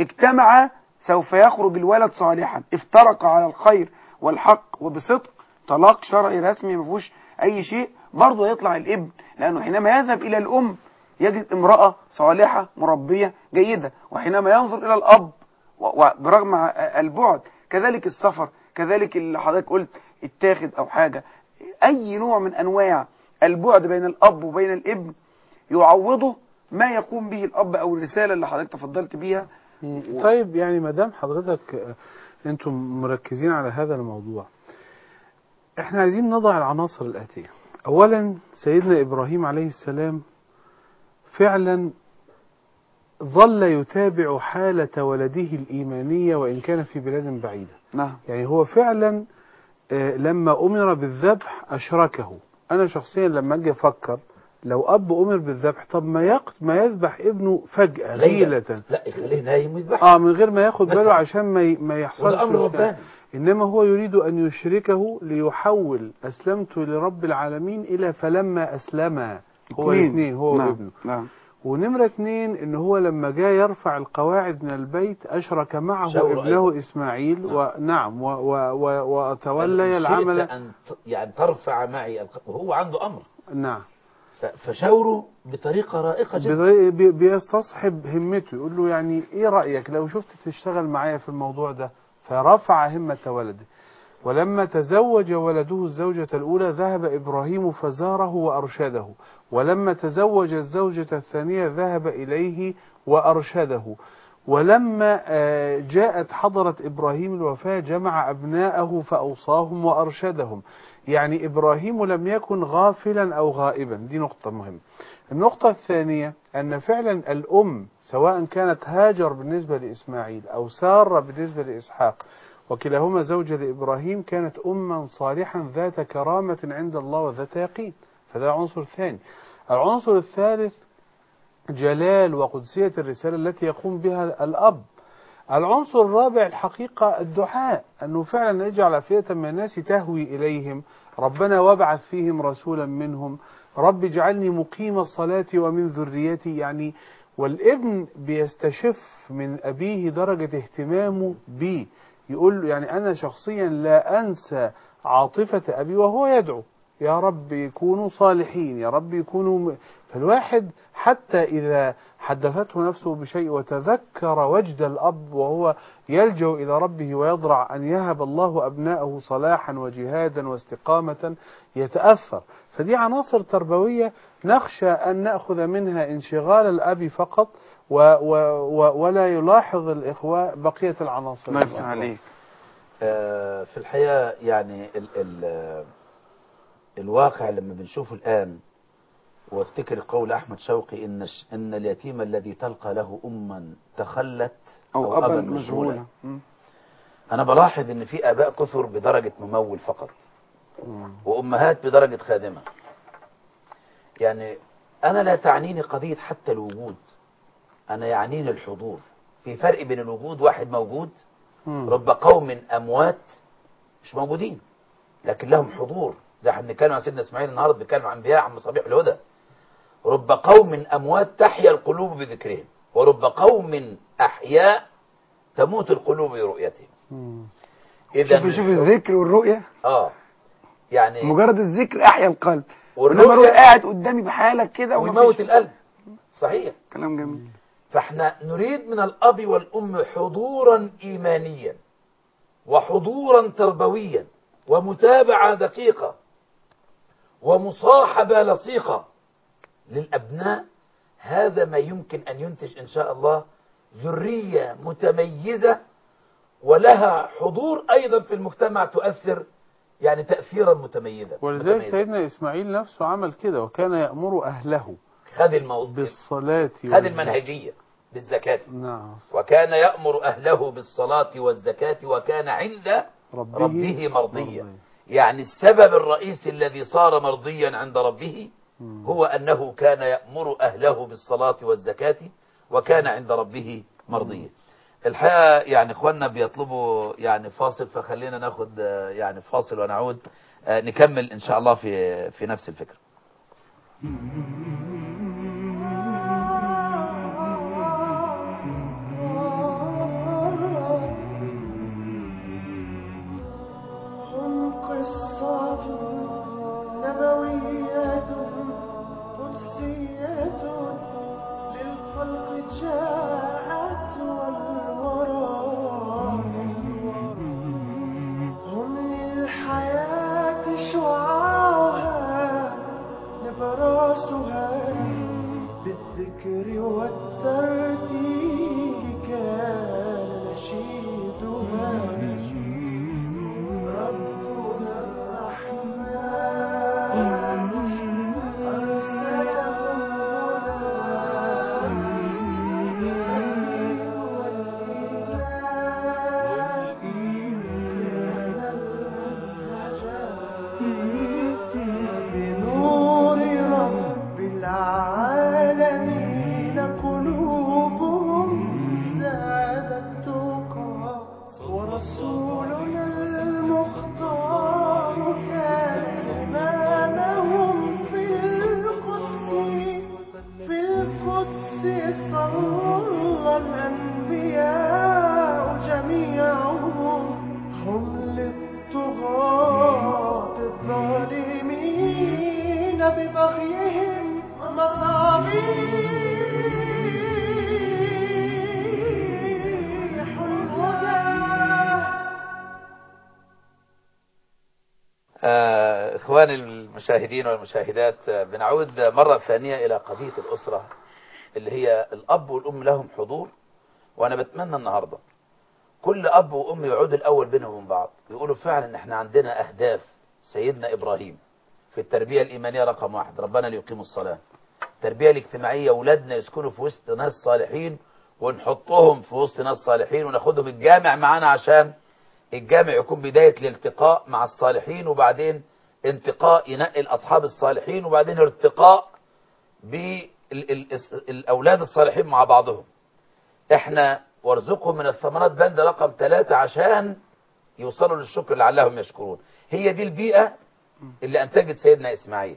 D: اجتمع سوف يخرج الولد صالحا افترق على الخير والحق وبصدق طلاق شرعي رسمي ما فيهوش اي شيء برضه يطلع الابن لانه حينما يذهب الى الام يجد امراه صالحه مربيه جيده وحينما ينظر الى الاب و- وبرغم البعد كذلك السفر كذلك اللي حضرتك قلت اتاخد او حاجه اي نوع من انواع البعد بين الاب وبين الابن يعوضه ما يقوم به الاب او الرساله اللي حضرتك تفضلت بيها
B: طيب يعني ما دام حضرتك آه، انتم مركزين على هذا الموضوع احنا عايزين نضع العناصر الآتية اولا سيدنا ابراهيم عليه السلام فعلا ظل يتابع حالة ولده الإيمانية وإن كان في بلاد بعيدة
D: نعم
B: يعني هو فعلا آه، لما أمر بالذبح أشركه أنا شخصيا لما أجي أفكر لو اب امر بالذبح طب ما يق... ما يذبح ابنه فجاه
C: ليلة.
B: ليله
C: لا يخليه نايم ويذبح
B: اه من غير ما ياخد باله
C: مثلا.
B: عشان ما ي... ما يحصلش
C: وده امر
B: مشكلة.
C: رباني
B: انما هو يريد ان يشركه ليحول اسلمت لرب العالمين الى فلما اسلما هو
D: اتنين.
B: الاثنين هو
D: نعم.
B: وابنه
D: نعم
B: ونمرة اتنين ان هو لما جاء يرفع القواعد من البيت اشرك معه
C: شاور
B: ابنه
C: أيضا.
B: اسماعيل
C: نعم.
B: ونعم و... و... و... وتولي
C: إن شئت
B: العمل
C: أن ت- يعني ترفع معي الق- وهو عنده امر
B: نعم
C: ف- فشاوره بطريقه رائقه جدا
B: بضي- بي- بيستصحب همته يقول له يعني ايه رأيك لو شفت تشتغل معايا في الموضوع ده فرفع همة ولده ولما تزوج ولده الزوجة الأولى ذهب إبراهيم فزاره وأرشده ولما تزوج الزوجة الثانية ذهب إليه وأرشده ولما آه، جاءت حضرة إبراهيم الوفاة جمع أبناءه فأوصاهم وأرشدهم يعني إبراهيم لم يكن غافلا أو غائبا دي نقطة مهمة النقطة الثانية أن فعلا الأم سواء كانت هاجر بالنسبة لإسماعيل أو سارة بالنسبة لإسحاق وكلاهما زوجة لإبراهيم كانت أما صالحا ذات كرامة عند الله وذات يقين فده عنصر ثاني العنصر الثالث جلال وقدسية الرسالة التي يقوم بها الأب العنصر الرابع الحقيقة الدعاء أنه فعلا يجعل أفئدة من الناس تهوي إليهم ربنا وابعث فيهم رسولا منهم رب اجعلني مقيم الصلاة ومن ذريتي يعني والابن بيستشف من أبيه درجة اهتمامه بيه يقول له يعني أنا شخصيا لا أنسى عاطفة أبي وهو يدعو يا رب يكونوا صالحين يا رب يكونوا م... فالواحد حتى إذا حدثته نفسه بشيء وتذكر وجد الأب وهو يلجأ إلى ربه ويضرع أن يهب الله أبناءه صلاحا وجهادا واستقامة يتأثر فدي عناصر تربوية نخشى أن نأخذ منها انشغال الأب فقط و و و ولا يلاحظ الإخوة بقية العناصر
D: الله يفتح عليك
C: آه، في الحقيقة يعني ال ال آه، الواقع لما بنشوفه الآن وافتكر قول أحمد شوقي إن الش- إن اليتيم الذي تلقى له أما تخلت
D: أو أبا مشغولا مم.
C: أنا بلاحظ إن في آباء كثر بدرجة ممول فقط
B: مم.
C: وأمهات بدرجة خادمة يعني أنا لا تعنيني قضية حتى الوجود أنا يعنيني الحضور في فرق بين الوجود واحد موجود
B: مم.
C: رب قوم أموات مش موجودين لكن لهم حضور زي احنا بنتكلم عن سيدنا اسماعيل النهارده بنتكلم عن انبياء عن مصابيح الهدى رب قوم اموات تحيا القلوب بذكرهم ورب قوم احياء تموت القلوب برؤيتهم
B: مم.
C: اذا
D: شوف شوف الذكر والرؤية
C: اه يعني
D: مجرد الذكر أحيا القلب
C: والرؤية-
D: إنما الرؤية قاعد قدامي بحالك كده ومفيش-
C: ويموت القلب صحيح
D: كلام جميل
C: فاحنا نريد من الاب والام حضورا ايمانيا وحضورا تربويا ومتابعه دقيقه ومصاحبه لصيقه للابناء هذا ما يمكن ان ينتج ان شاء الله ذريه متميزه ولها حضور ايضا في المجتمع تؤثر يعني تاثيرا متميزا
B: ولذلك
C: متميزا.
B: سيدنا إسماعيل نفسه عمل كده وكان يأمر أهله
C: خد الموضوع
B: بالصلاة
C: خد
B: والزكاة.
C: المنهجيه بالزكاه
B: نعم
C: وكان يأمر أهله بالصلاة والزكاة وكان عند
B: ربه,
C: ربه مرضيا يعني السبب الرئيسي الذي صار مرضيا عند ربه
B: مم.
C: هو أنه كان يأمر أهله بالصلاة والزكاة وكان عند ربه مرضيا الحقيقة يعني اخواننا بيطلبوا يعني فاصل فخلينا ناخد آه، يعني فاصل ونعود آه، نكمل ان شاء الله في في نفس الفكرة
A: هم قصات نبويات قدسية للخلق جاءت والورى هم للحياة شعاعها نبراسها
C: آه، إخواني المشاهدين والمشاهدات آه، بنعود مرة ثانية إلى قضية الأسرة اللي هي الأب والأم لهم حضور وأنا بتمنى النهاردة كل أب وأم يقعدوا الأول بينهم وبين بعض يقولوا فعلا إن إحنا عندنا أهداف سيدنا إبراهيم في التربية الإيمانية رقم واحد ربنا ليقيموا الصلاة التربية الاجتماعية أولادنا يسكنوا في وسط ناس صالحين ونحطهم في وسط ناس صالحين وناخدهم الجامع معانا عشان الجامع يكون بداية الالتقاء مع الصالحين وبعدين انتقاء ينقل أصحاب الصالحين وبعدين ارتقاء بالأولاد الصالحين مع بعضهم احنا وارزقهم من الثمرات بند رقم ثلاثة عشان يوصلوا للشكر لعلهم يشكرون هي دي البيئة اللي أنتجت سيدنا إسماعيل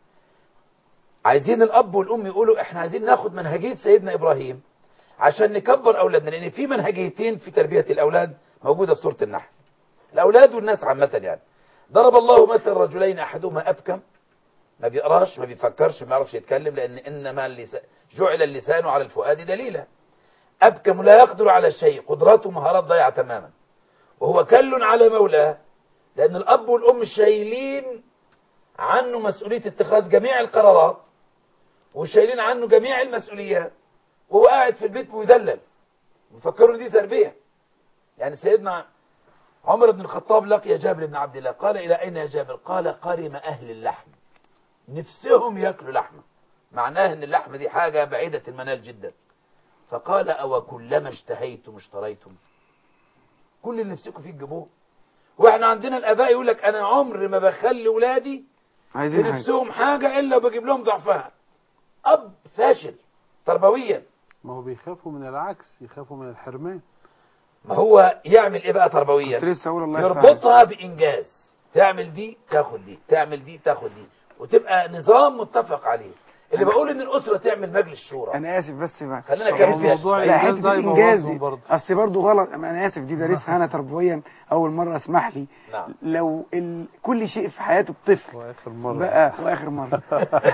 C: عايزين الأب والأم يقولوا احنا عايزين ناخد منهجية سيدنا إبراهيم عشان نكبر أولادنا لأن في منهجيتين في تربية الأولاد موجودة في سورة النحل الأولاد والناس عامة يعني ضرب الله مثل رجلين أحدهما أبكم ما بيقراش ما بيفكرش ما يعرفش يتكلم لأن إنما اللسان جعل اللسان على الفؤاد دليلا أبكم لا يقدر على شيء قدراته مهارات ضايعة تماما وهو كل على مولاه لأن الأب والأم شايلين عنه مسؤولية اتخاذ جميع القرارات وشايلين عنه جميع المسؤوليات وهو قاعد في البيت مدلل مفكروا دي تربية يعني سيدنا عمر بن الخطاب لقي جابر بن عبد الله قال إلى أين يا جابر قال قرم أهل اللحم نفسهم يأكلوا لحمة معناه أن اللحمة دي حاجة بعيدة المنال جدا فقال أو كلما اشتهيتم اشتريتم كل اللي نفسكم فيه تجيبوه واحنا عندنا الاباء يقول لك انا عمر ما بخلي ولادي في
D: عايزين حاجة
C: نفسهم حاجه الا بجيب لهم ضعفها اب فاشل تربويا
B: ما هو بيخافوا من العكس يخافوا من الحرمان
C: ما هو يعمل ايه بقى تربويا
D: كنت لسه اقول الله يفتح عليك.
C: يربطها بانجاز تعمل دي تاخد دي تعمل دي تاخد دي وتبقى نظام متفق عليه اللي بقول ان الاسره تعمل مجلس شورى
D: انا اسف بس ما
C: خلينا
B: طب
C: نكمل
B: هو
C: فيها
B: موضوع
C: شوية.
D: لا
B: الإنجاز
D: حته
B: ده
D: الانجاز
B: يبوظهم
D: دي
B: برضه.
D: اصل برضه غلط أما انا اسف دي دارسها انا تربويا اول مره اسمح لي
C: نعم
D: لو ال... كل شيء في حياه الطفل
B: واخر مره
D: بقى واخر مره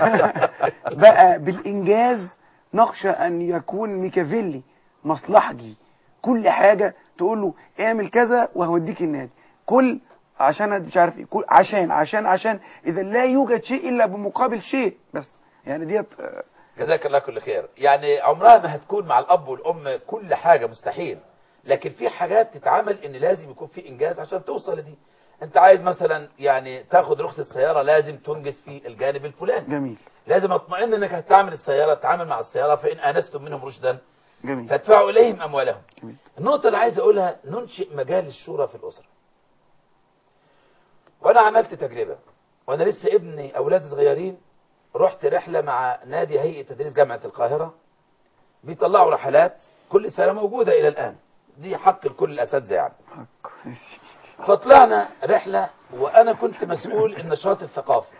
D: بقى بالانجاز نخشى ان يكون ميكافيلي مصلحجي كل حاجه تقول له اعمل كذا وهوديك النادي كل عشان مش عارف ايه كل عشان عشان عشان اذا لا يوجد شيء الا بمقابل شيء بس يعني ديت آه،
C: جزاك الله كل خير يعني عمرها ما هتكون مع الاب والام كل حاجه مستحيل لكن في حاجات تتعمل ان لازم يكون في انجاز عشان توصل لدي انت عايز مثلا يعني تاخد رخصه السياره لازم تنجز في الجانب الفلاني
D: جميل
C: لازم اطمئن انك هتعمل السياره تتعامل مع السياره فان انستم منهم رشدا
D: جميل
C: فادفعوا اليهم اموالهم
D: جميل.
C: النقطه اللي عايز اقولها ننشئ مجال الشورى في الاسره وانا عملت تجربه وانا لسه ابني اولادي صغيرين رحت رحله مع نادي هيئه تدريس جامعه القاهره بيطلعوا رحلات كل سنه موجوده الى الان دي حق لكل الاساتذه يعني
D: ماشي.
C: فطلعنا رحلة وأنا كنت مسؤول النشاط الثقافي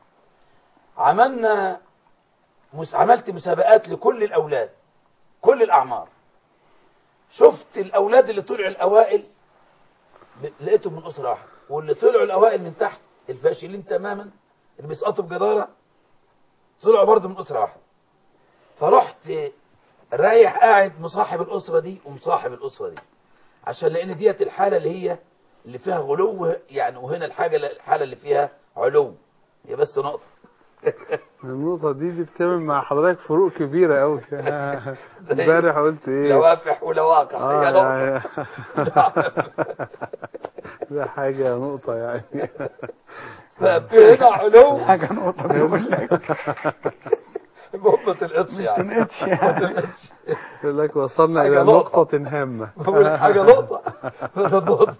C: عملنا مس... عملت مسابقات لكل الأولاد كل الأعمار شفت الأولاد اللي طلعوا الأوائل ب- لقيتهم من أسرة واحدة واللي طلعوا الأوائل من تحت الفاشلين تماما اللي بيسقطوا بجدارة طلعوا برضه من أسرة واحدة فرحت رايح قاعد مصاحب الأسرة دي ومصاحب الأسرة دي عشان لأن ديت الحالة اللي هي اللي فيها غلو يعني وهنا الحاجة الحالة اللي فيها علو هي بس نقطة
B: النقطة دي دي بتعمل مع حضرتك فروق كبيرة أوي امبارح قلت إيه؟
C: لوافح ولواقع
B: آه
C: هي نقطة
B: يعني ده حاجة نقطة يعني
C: ففي هنا علو
D: حاجه نقطه بيقول لك
C: المهم ما تلقطش
D: ما
C: يعني
D: تنقطش
C: ما
D: يعني
C: تلقطش
B: يقول لك وصلنا
C: حاجة
B: إلى
C: نقطة.
B: نقطة هامة
C: بقول لك حاجة نقطة ده نقطة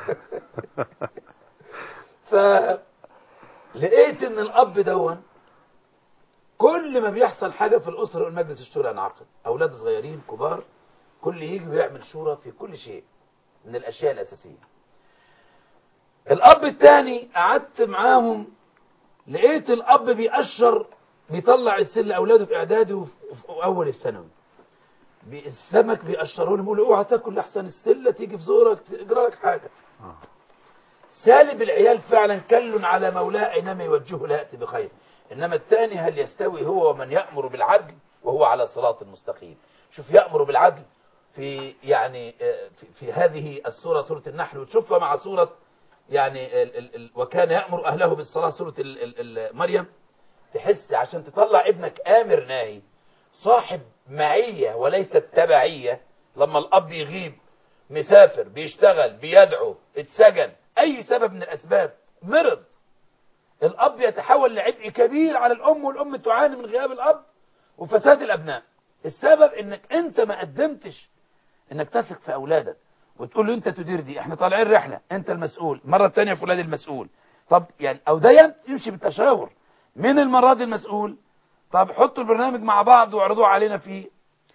C: فلقيت ان الاب دون كل ما بيحصل حاجة في الأسرة والمجلس الشورى ينعقد أولاد صغيرين كبار كل يجي ويعمل شورى في كل شيء من الأشياء الأساسية الأب الثاني قعدت معاهم لقيت الأب بيقشر بيطلع السن لأولاده في إعدادي وفي وفي أول الثانوي بي- السمك بيقشروا لهم يقولوا اوعى تاكل لحسن السله تيجي في زورك تجرى لك حاجه سالب العيال فعلا كل على مولاه اينما يوجهه لا ياتي بخير انما الثاني هل يستوي هو ومن يامر بالعدل وهو على صراط مستقيم شوف يامر بالعدل في يعني آه، في, في هذه السوره سوره النحل وتشوفها مع سوره يعني ال ال ال وكان يأمر أهله بالصلاة سورة ال ال ال مريم تحس عشان تطلع ابنك آمر ناهي صاحب معية وليست تبعية لما الأب يغيب مسافر بيشتغل بيدعو اتسجن أي سبب من الأسباب مرض الأب يتحول لعبء كبير على الأم والأم تعاني من غياب الأب وفساد الأبناء السبب إنك أنت ما قدمتش إنك تثق في أولادك وتقول له أنت تدير دي إحنا طالعين رحلة أنت المسؤول مرة تانية فلان المسؤول طب يعني أو ده يمشي بالتشاور من المرة دي المسؤول طب حطوا البرنامج مع بعض واعرضوه علينا فيه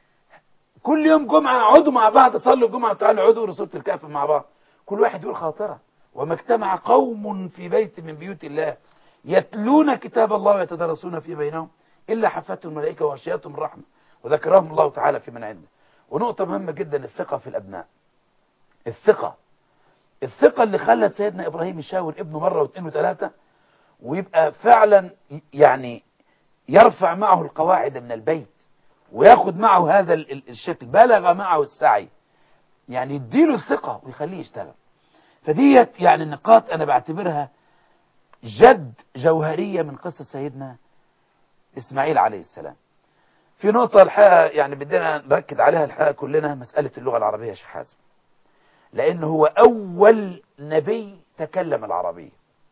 C: كل يوم جمعة اقعدوا مع بعض صلوا الجمعة وتعالوا اقعدوا رسولة الكهف مع بعض كل واحد يقول خاطرة وما اجتمع قوم في بيت من بيوت الله يتلون كتاب الله ويتدرسون في بينهم إلا حفتهم الملائكة وغشيتهم الرحمة وذكرهم الله تعالى في من عنده ونقطة مهمة جدا الثقة في الأبناء الثقة الثقة اللي خلت سيدنا إبراهيم يشاور ابنه مرة واثنين وثلاثة ويبقى فعلا يعني يرفع معه القواعد من البيت وياخد معه هذا ال- ال- الشكل بلغ معه السعي يعني يديله الثقة ويخليه يشتغل فديت يعني نقاط أنا بعتبرها جد جوهرية من قصة سيدنا إسماعيل عليه السلام في نقطة الحقيقة يعني بدنا نركز عليها الحقيقة كلنا مسألة اللغة العربية يا شيخ حازم لأنه هو أول نبي تكلم العربية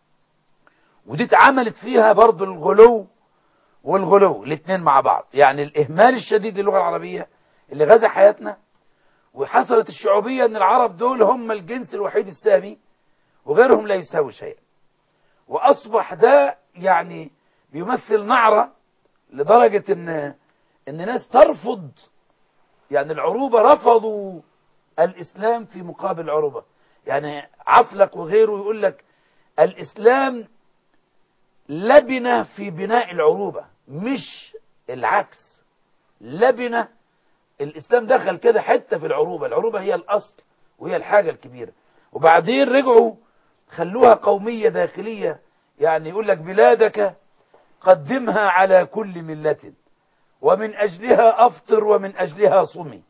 C: ودي اتعملت فيها برضو الغلو والغلو الاثنين مع بعض يعني الإهمال الشديد للغة العربية اللي غزا حياتنا وحصلت الشعوبية أن العرب دول هم الجنس الوحيد السامي وغيرهم لا يساوي شيئا وأصبح ده يعني بيمثل نعرة لدرجة أن أن ناس ترفض يعني العروبة رفضوا الإسلام في مقابل العروبة يعني عفلك وغيره يقول لك الإسلام لبنة في بناء العروبة مش العكس لبنة الإسلام دخل كده حتة في العروبة العروبة هي الأصل وهي الحاجة الكبيرة وبعدين رجعوا خلوها قومية داخلية يعني يقول لك بلادك قدمها على كل ملة ومن أجلها أفطر ومن أجلها صمي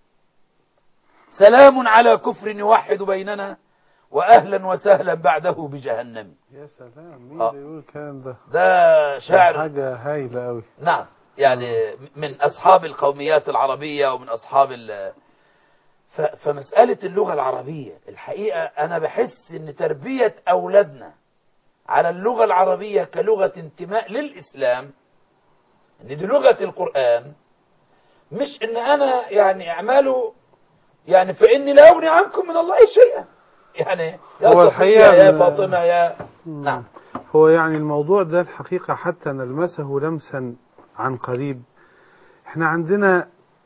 C: سلام على كفر يوحد بيننا وأهلا وسهلا بعده بجهنم
B: يا سلام مين
C: آه.
B: اللي يقول الكلام ده
C: ده شاعر
B: حاجة هايلة قوي
C: نعم يعني من أصحاب القوميات العربية ومن أصحاب ال ف- فمسألة اللغة العربية الحقيقة أنا بحس أن تربية أولادنا على اللغة العربية كلغة انتماء للإسلام أن دي لغة القرآن مش أن أنا يعني أعملوا يعني فإني لا أغني عنكم من الله شيئا يعني يا
B: هو
C: صفية
B: الحقيقة
C: يا
B: إن-
C: فاطمة يا نعم
B: هو يعني الموضوع ده الحقيقة حتى نلمسه لمسا عن قريب احنا عندنا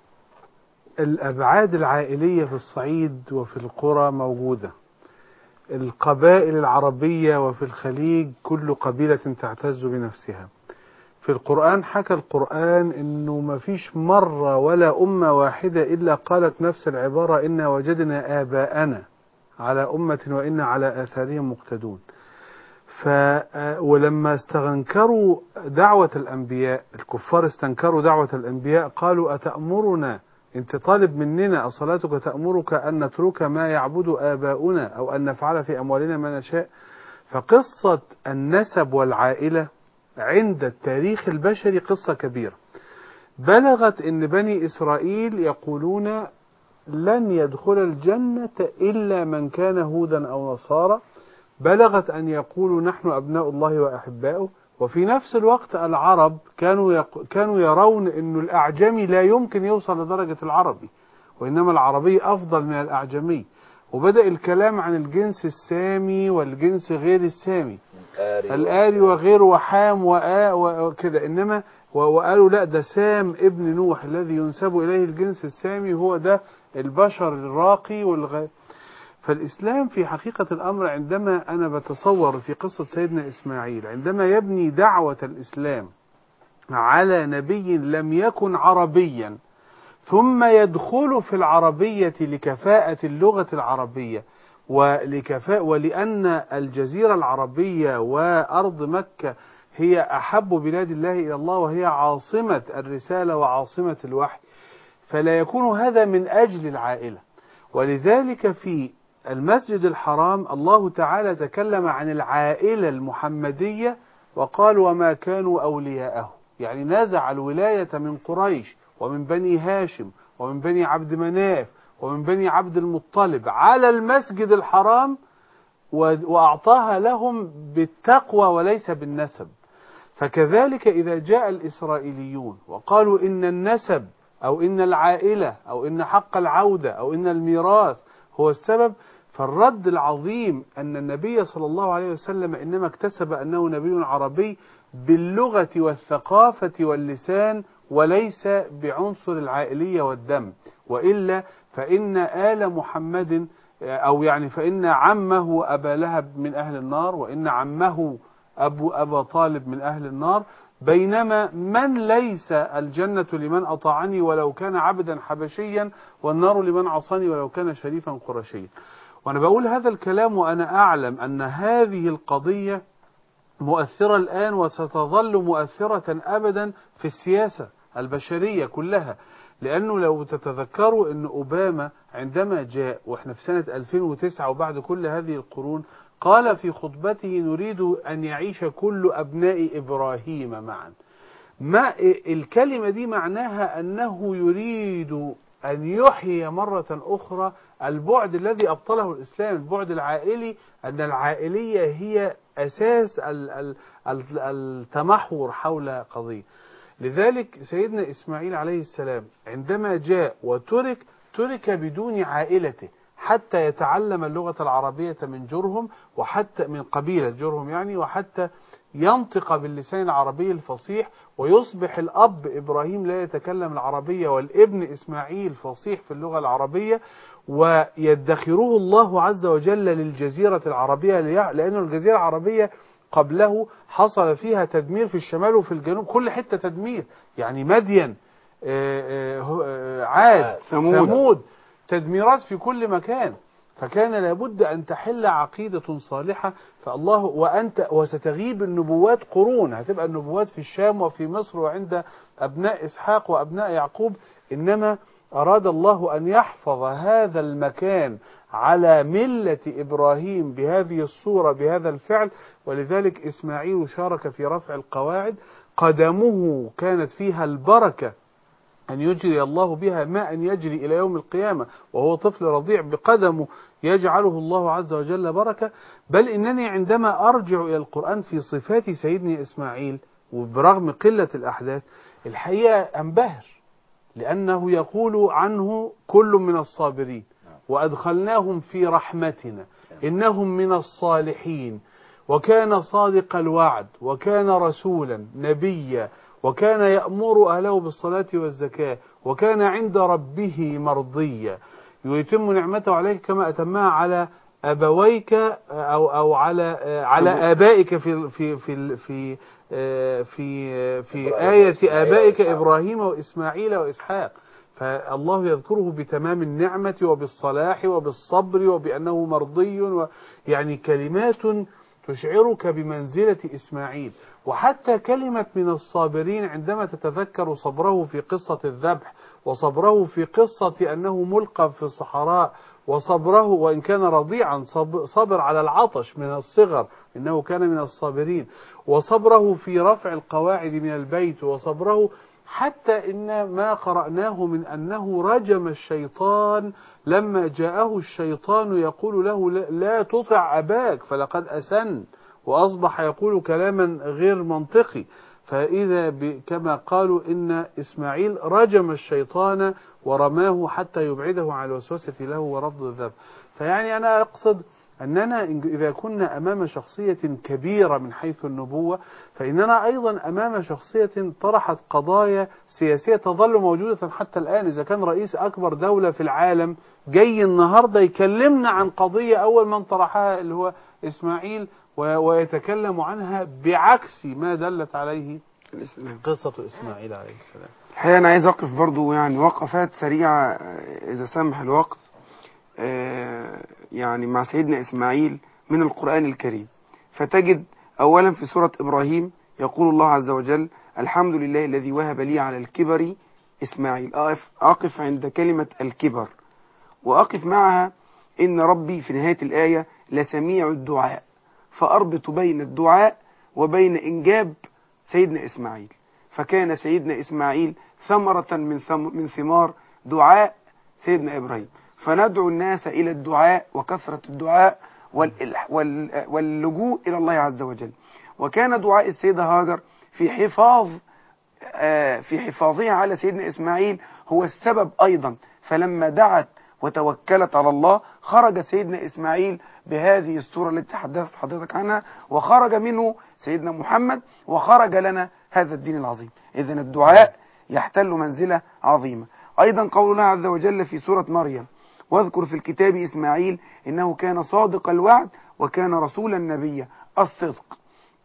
B: الأبعاد العائلية في الصعيد وفي القرى موجودة القبائل العربية وفي الخليج كل قبيلة تعتز بنفسها في القرآن حكى القرآن انه ما فيش مرة ولا أمة واحدة إلا قالت نفس العبارة إنا وجدنا آباءنا على أمة وإنا على آثارهم مقتدون ف ولما استنكروا دعوة الأنبياء الكفار استنكروا دعوة الأنبياء قالوا أتأمرنا أنت طالب مننا أصلاتك تأمرك أن نترك ما يعبد آباؤنا أو أن نفعل في أموالنا ما نشاء فقصة النسب والعائلة عند التاريخ البشري قصة كبيرة بلغت أن بني إسرائيل يقولون لن يدخل الجنة إلا من كان هودا أو نصارى بلغت أن يقولوا نحن أبناء الله وأحباؤه وفي نفس الوقت العرب كانوا يق... كانوا يرون أن الأعجمي لا يمكن يوصل لدرجة العربي وإنما العربي أفضل من الأعجمي وبدأ الكلام عن الجنس السامي والجنس غير السامي الآري وغيره وحام وآ وكده إنما و- وقالوا لا ده سام ابن نوح الذي ينسب إليه الجنس السامي هو ده البشر الراقي والغ... فالإسلام في حقيقة الأمر عندما أنا بتصور في قصة سيدنا إسماعيل عندما يبني دعوة الإسلام على نبي لم يكن عربيا ثم يدخل في العربية لكفاءة اللغة العربية ولكفاء ولأن الجزيرة العربية وأرض مكة هي أحب بلاد الله إلى الله وهي عاصمة الرسالة وعاصمة الوحي فلا يكون هذا من أجل العائلة ولذلك في المسجد الحرام الله تعالى تكلم عن العائلة المحمدية وقال وما كانوا أولياءه يعني نزع الولاية من قريش ومن بني هاشم ومن بني عبد مناف ومن بني عبد المطلب على المسجد الحرام و- وأعطاها لهم بالتقوى وليس بالنسب فكذلك إذا جاء الإسرائيليون وقالوا إن النسب أو إن العائلة أو إن حق العودة أو إن الميراث هو السبب فالرد العظيم أن النبي صلى الله عليه وسلم إنما اكتسب أنه نبي عربي باللغة والثقافة واللسان وليس بعنصر العائلية والدم وإلا فإن آل محمد أو يعني فإن عمه أبا لهب من أهل النار وإن عمه أبو أبا طالب من أهل النار بينما من ليس الجنة لمن أطاعني ولو كان عبدا حبشيا والنار لمن عصاني ولو كان شريفا قرشيا وأنا بقول هذا الكلام وأنا أعلم أن هذه القضية مؤثرة الآن وستظل مؤثرة أبدا في السياسة البشرية كلها لأنه لو تتذكروا أن أوباما عندما جاء وإحنا في سنة 2009 وبعد كل هذه القرون قال في خطبته نريد أن يعيش كل أبناء إبراهيم معا ما الكلمة دي معناها أنه يريد أن يحيي مرة أخرى البعد الذي أبطله الإسلام البعد العائلي أن العائلية هي أساس ال- ال- ال- التمحور حول قضية لذلك سيدنا إسماعيل عليه السلام عندما جاء وترك ترك بدون عائلته حتى يتعلم اللغة العربية من جرهم وحتى من قبيلة جرهم يعني وحتى ينطق باللسان العربي الفصيح ويصبح الأب إبراهيم لا يتكلم العربية والابن إسماعيل فصيح في اللغة العربية ويدخره الله عز وجل للجزيرة العربية ليع- لأن الجزيرة العربية قبله حصل فيها تدمير في الشمال وفي الجنوب كل حتة تدمير يعني مدين آه، آه، آه، عاد
D: ثمود.
B: ثمود تدميرات في كل مكان فكان لابد أن تحل عقيدة صالحة فالله وأنت وستغيب النبوات قرون هتبقى النبوات في الشام وفي مصر وعند أبناء إسحاق وأبناء يعقوب إنما أراد الله أن يحفظ هذا المكان على ملة إبراهيم بهذه الصورة بهذا الفعل ولذلك إسماعيل شارك في رفع القواعد قدمه كانت فيها البركة أن يجري الله بها ماء يجري إلى يوم القيامة وهو طفل رضيع بقدمه يجعله الله عز وجل بركة بل إنني عندما أرجع إلى القرآن في صفات سيدنا إسماعيل وبرغم قلة الأحداث الحقيقة أنبهر لأنه يقول عنه كل من الصابرين وأدخلناهم في رحمتنا إنهم من الصالحين وكان صادق الوعد وكان رسولا نبيا وكان يأمر أهله بالصلاة والزكاة وكان عند ربه مرضيا ويتم نعمته عليك كما أتمها على أبويك أو أو على على آبائك في في في في في في
C: إبراهيم
B: آية
C: وإسماعيل
B: آبائك
C: وإسحاق.
B: إبراهيم وإسماعيل وإسحاق فالله يذكره بتمام النعمة وبالصلاح وبالصبر وبأنه مرضي و يعني كلمات تشعرك بمنزلة إسماعيل وحتى كلمة من الصابرين عندما تتذكر صبره في قصة الذبح وصبره في قصة أنه ملقى في الصحراء وصبره وإن كان رضيعا صب- صبر على العطش من الصغر إنه كان من الصابرين وصبره في رفع القواعد من البيت وصبره حتى إن ما قرأناه من أنه رجم الشيطان لما جاءه الشيطان يقول له لا- لا تطع أباك فلقد أسن وأصبح يقول كلاما غير منطقي فإذا ب- كما قالوا إن إسماعيل رجم الشيطان ورماه حتى يبعده عن الوسوسة له ورفض الذنب فيعني أنا أقصد أننا إن- إذا كنا أمام شخصية كبيرة من حيث النبوة فإننا أيضا أمام شخصية طرحت قضايا سياسية تظل موجودة حتى الآن إذا كان رئيس أكبر دولة في العالم جاي النهاردة يكلمنا عن قضية أول من طرحها اللي هو إسماعيل و- ويتكلم عنها بعكس ما دلت عليه
D: الإسلام
B: قصة إسماعيل عليه السلام
D: الحقيقة أنا عايز أقف برضو يعني وقفات سريعة آه، إذا سمح الوقت آه، يعني مع سيدنا إسماعيل من القرآن الكريم فتجد أولا في سورة إبراهيم يقول الله عز وجل الحمد لله الذي وهب لي على الكبر إسماعيل أقف, أقف عند كلمة الكبر وأقف معها إن ربي في نهاية الآية لسميع الدعاء فأربط بين الدعاء وبين إنجاب سيدنا إسماعيل فكان سيدنا إسماعيل ثمرة من, ثم من ثمار دعاء سيدنا إبراهيم فندعو الناس إلى الدعاء وكثرة الدعاء والإلح وال- واللجوء إلى الله عز وجل وكان دعاء السيدة هاجر في حفاظ آه، في حفاظها على سيدنا إسماعيل هو السبب أيضا فلما دعت وتوكلت على الله خرج سيدنا إسماعيل بهذه الصورة التي تحدثت حضرتك عنها وخرج منه سيدنا محمد وخرج لنا هذا الدين العظيم إذا الدعاء يحتل منزلة عظيمة أيضا قول الله عز وجل في سورة مريم واذكر في الكتاب إسماعيل إنه كان صادق الوعد وكان رسولا نبيا الصدق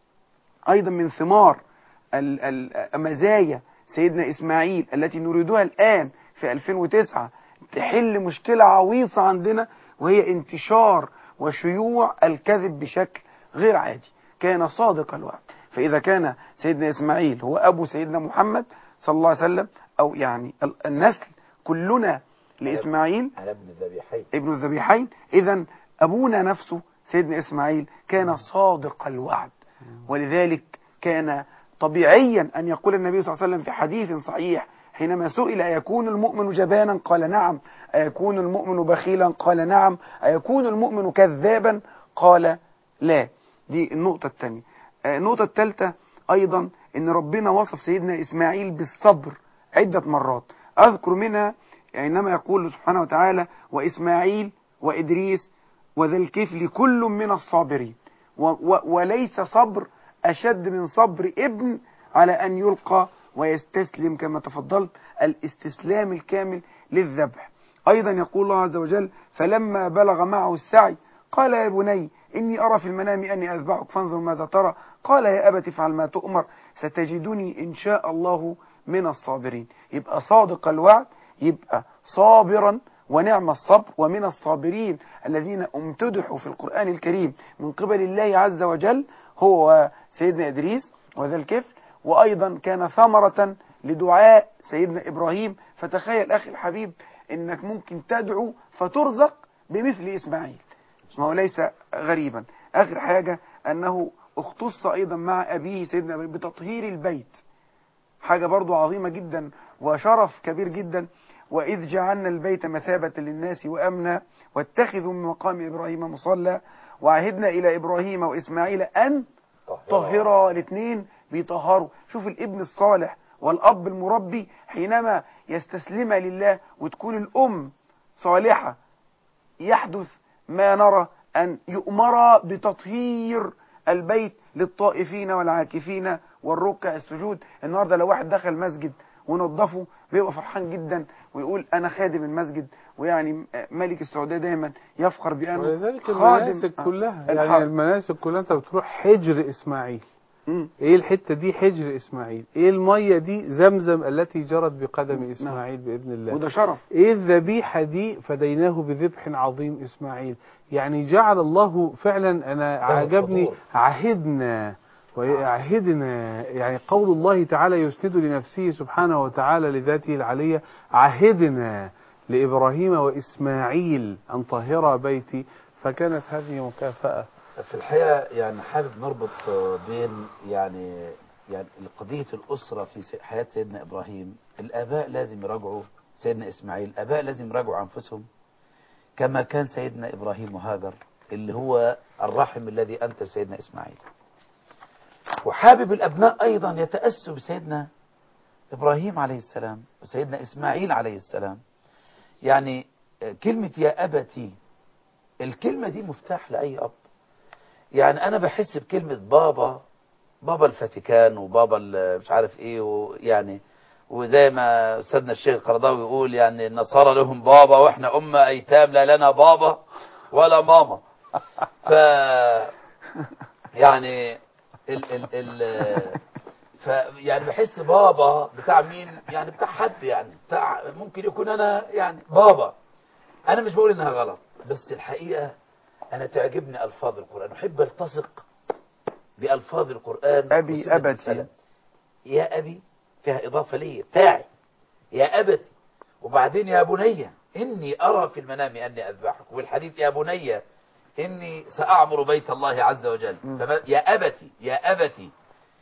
D: أيضا من ثمار ال- ال- مزايا سيدنا إسماعيل التي نريدها الآن في 2009 تحل مشكلة عويصة عندنا وهي انتشار وشيوع الكذب بشكل غير عادي كان صادق الوعد فإذا كان سيدنا إسماعيل هو أبو سيدنا محمد صلى الله عليه وسلم أو يعني ال- النسل كلنا لإسماعيل
C: على ابن الذبيحين
D: ابن الذبيحين إذا أبونا نفسه سيدنا إسماعيل كان صادق الوعد ولذلك كان طبيعيا أن يقول النبي صلى الله عليه وسلم في حديث صحيح حينما سئل أيكون المؤمن جبانا قال نعم أيكون المؤمن بخيلا قال نعم أيكون المؤمن كذابا قال لا دي النقطة الثانية آه، النقطة الثالثة أيضا أن ربنا وصف سيدنا إسماعيل بالصبر عدة مرات أذكر منها حينما يقول سبحانه وتعالى وإسماعيل وإدريس وذا الكفل كل من الصابرين و و وليس صبر أشد من صبر ابن على أن يلقى ويستسلم كما تفضلت الاستسلام الكامل للذبح أيضا يقول الله عز وجل فلما بلغ معه السعي قال يا بني إني أرى في المنام أني أذبحك فانظر ماذا ترى قال يا أبت افعل ما تؤمر ستجدني إن شاء الله من الصابرين يبقى صادق الوعد يبقى صابرا ونعم الصبر ومن الصابرين الذين امتدحوا في القرآن الكريم من قبل الله عز وجل هو سيدنا إدريس وذا الكفل وأيضا كان ثمرة لدعاء سيدنا إبراهيم فتخيل أخي الحبيب إنك ممكن تدعو فترزق بمثل إسماعيل ما هو ليس غريبا آخر حاجة أنه اختص أيضا مع أبيه سيدنا إبراهيم بتطهير البيت حاجة برضو عظيمة جدا وشرف كبير جدا وإذ جعلنا البيت مثابة للناس وأمنا واتخذوا من مقام إبراهيم مصلى وعهدنا إلى إبراهيم وإسماعيل أن طهرا الاثنين بيطهروا شوف الابن الصالح والأب المربي حينما يستسلم لله وتكون الأم صالحة يحدث ما نرى أن يؤمر بتطهير البيت للطائفين والعاكفين والركع السجود النهاردة لو واحد دخل مسجد ونظفه بيبقى فرحان جدا ويقول أنا خادم المسجد ويعني ملك السعودية دايما يفخر بأنه
B: ولذلك
D: خادم
B: المناسك كلها
D: الحرب.
B: يعني المناسك كلها انت بتروح حجر اسماعيل
D: مم.
B: ايه الحته دي حجر اسماعيل ايه الميه دي زمزم التي جرت بقدم اسماعيل باذن الله
D: وده شرف
B: ايه الذبيحه دي فديناه بذبح عظيم اسماعيل يعني جعل الله فعلا انا عجبني
C: حضور.
B: عهدنا وعهدنا يعني قول الله تعالى يسند لنفسه سبحانه وتعالى لذاته العليه عهدنا لابراهيم واسماعيل ان طهرا بيتي فكانت هذه مكافاه
C: في الحقيقة يعني حابب نربط بين يعني يعني قضية الأسرة في س- حياة سيدنا إبراهيم الآباء لازم يراجعوا سيدنا إسماعيل الآباء لازم يراجعوا أنفسهم كما كان سيدنا إبراهيم وهاجر اللي هو الرحم الذي أنت سيدنا إسماعيل وحابب الأبناء أيضا يتأسوا بسيدنا إبراهيم عليه السلام وسيدنا إسماعيل عليه السلام يعني كلمة يا أبتي الكلمة دي مفتاح لأي أب يعني أنا بحس بكلمة بابا بابا الفاتيكان وبابا ال- مش عارف إيه ويعني وزي ما أستاذنا الشيخ القرضاوي يقول يعني النصارى لهم بابا وإحنا أمة أيتام لا لنا بابا ولا ماما ف يعني ال ال ال ف يعني بحس بابا بتاع مين يعني بتاع حد يعني بتاع ممكن يكون انا يعني بابا انا مش بقول انها غلط بس الحقيقه انا تعجبني الفاظ القران احب التصق بالفاظ القران
D: أبي
C: وسنة
D: أبتي.
C: السلام. يا ابي فيها اضافه لي بتاعي يا ابتي وبعدين يا بني إني أرى في المنام أني أذبحك والحديث يا بني إني سأعمر بيت الله عز وجل فما يا أبتي يا أبتي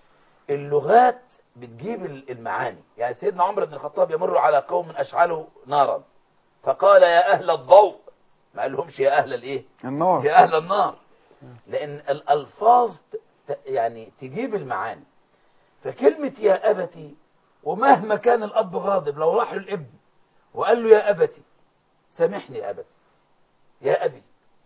C: اللغات بتجيب المعاني يعني سيدنا عمر بن الخطاب يمر على قوم أشعلوا نارا فقال يا أهل الضوء ما قالهمش يا أهل الإيه
D: النار
C: يا أهل النار لأن الألفاظ ت- يعني تجيب المعاني فكلمة يا أبتي ومهما كان الأب غاضب لو راح للابن وقال له يا أبتي سامحني يا أبتي يا أبي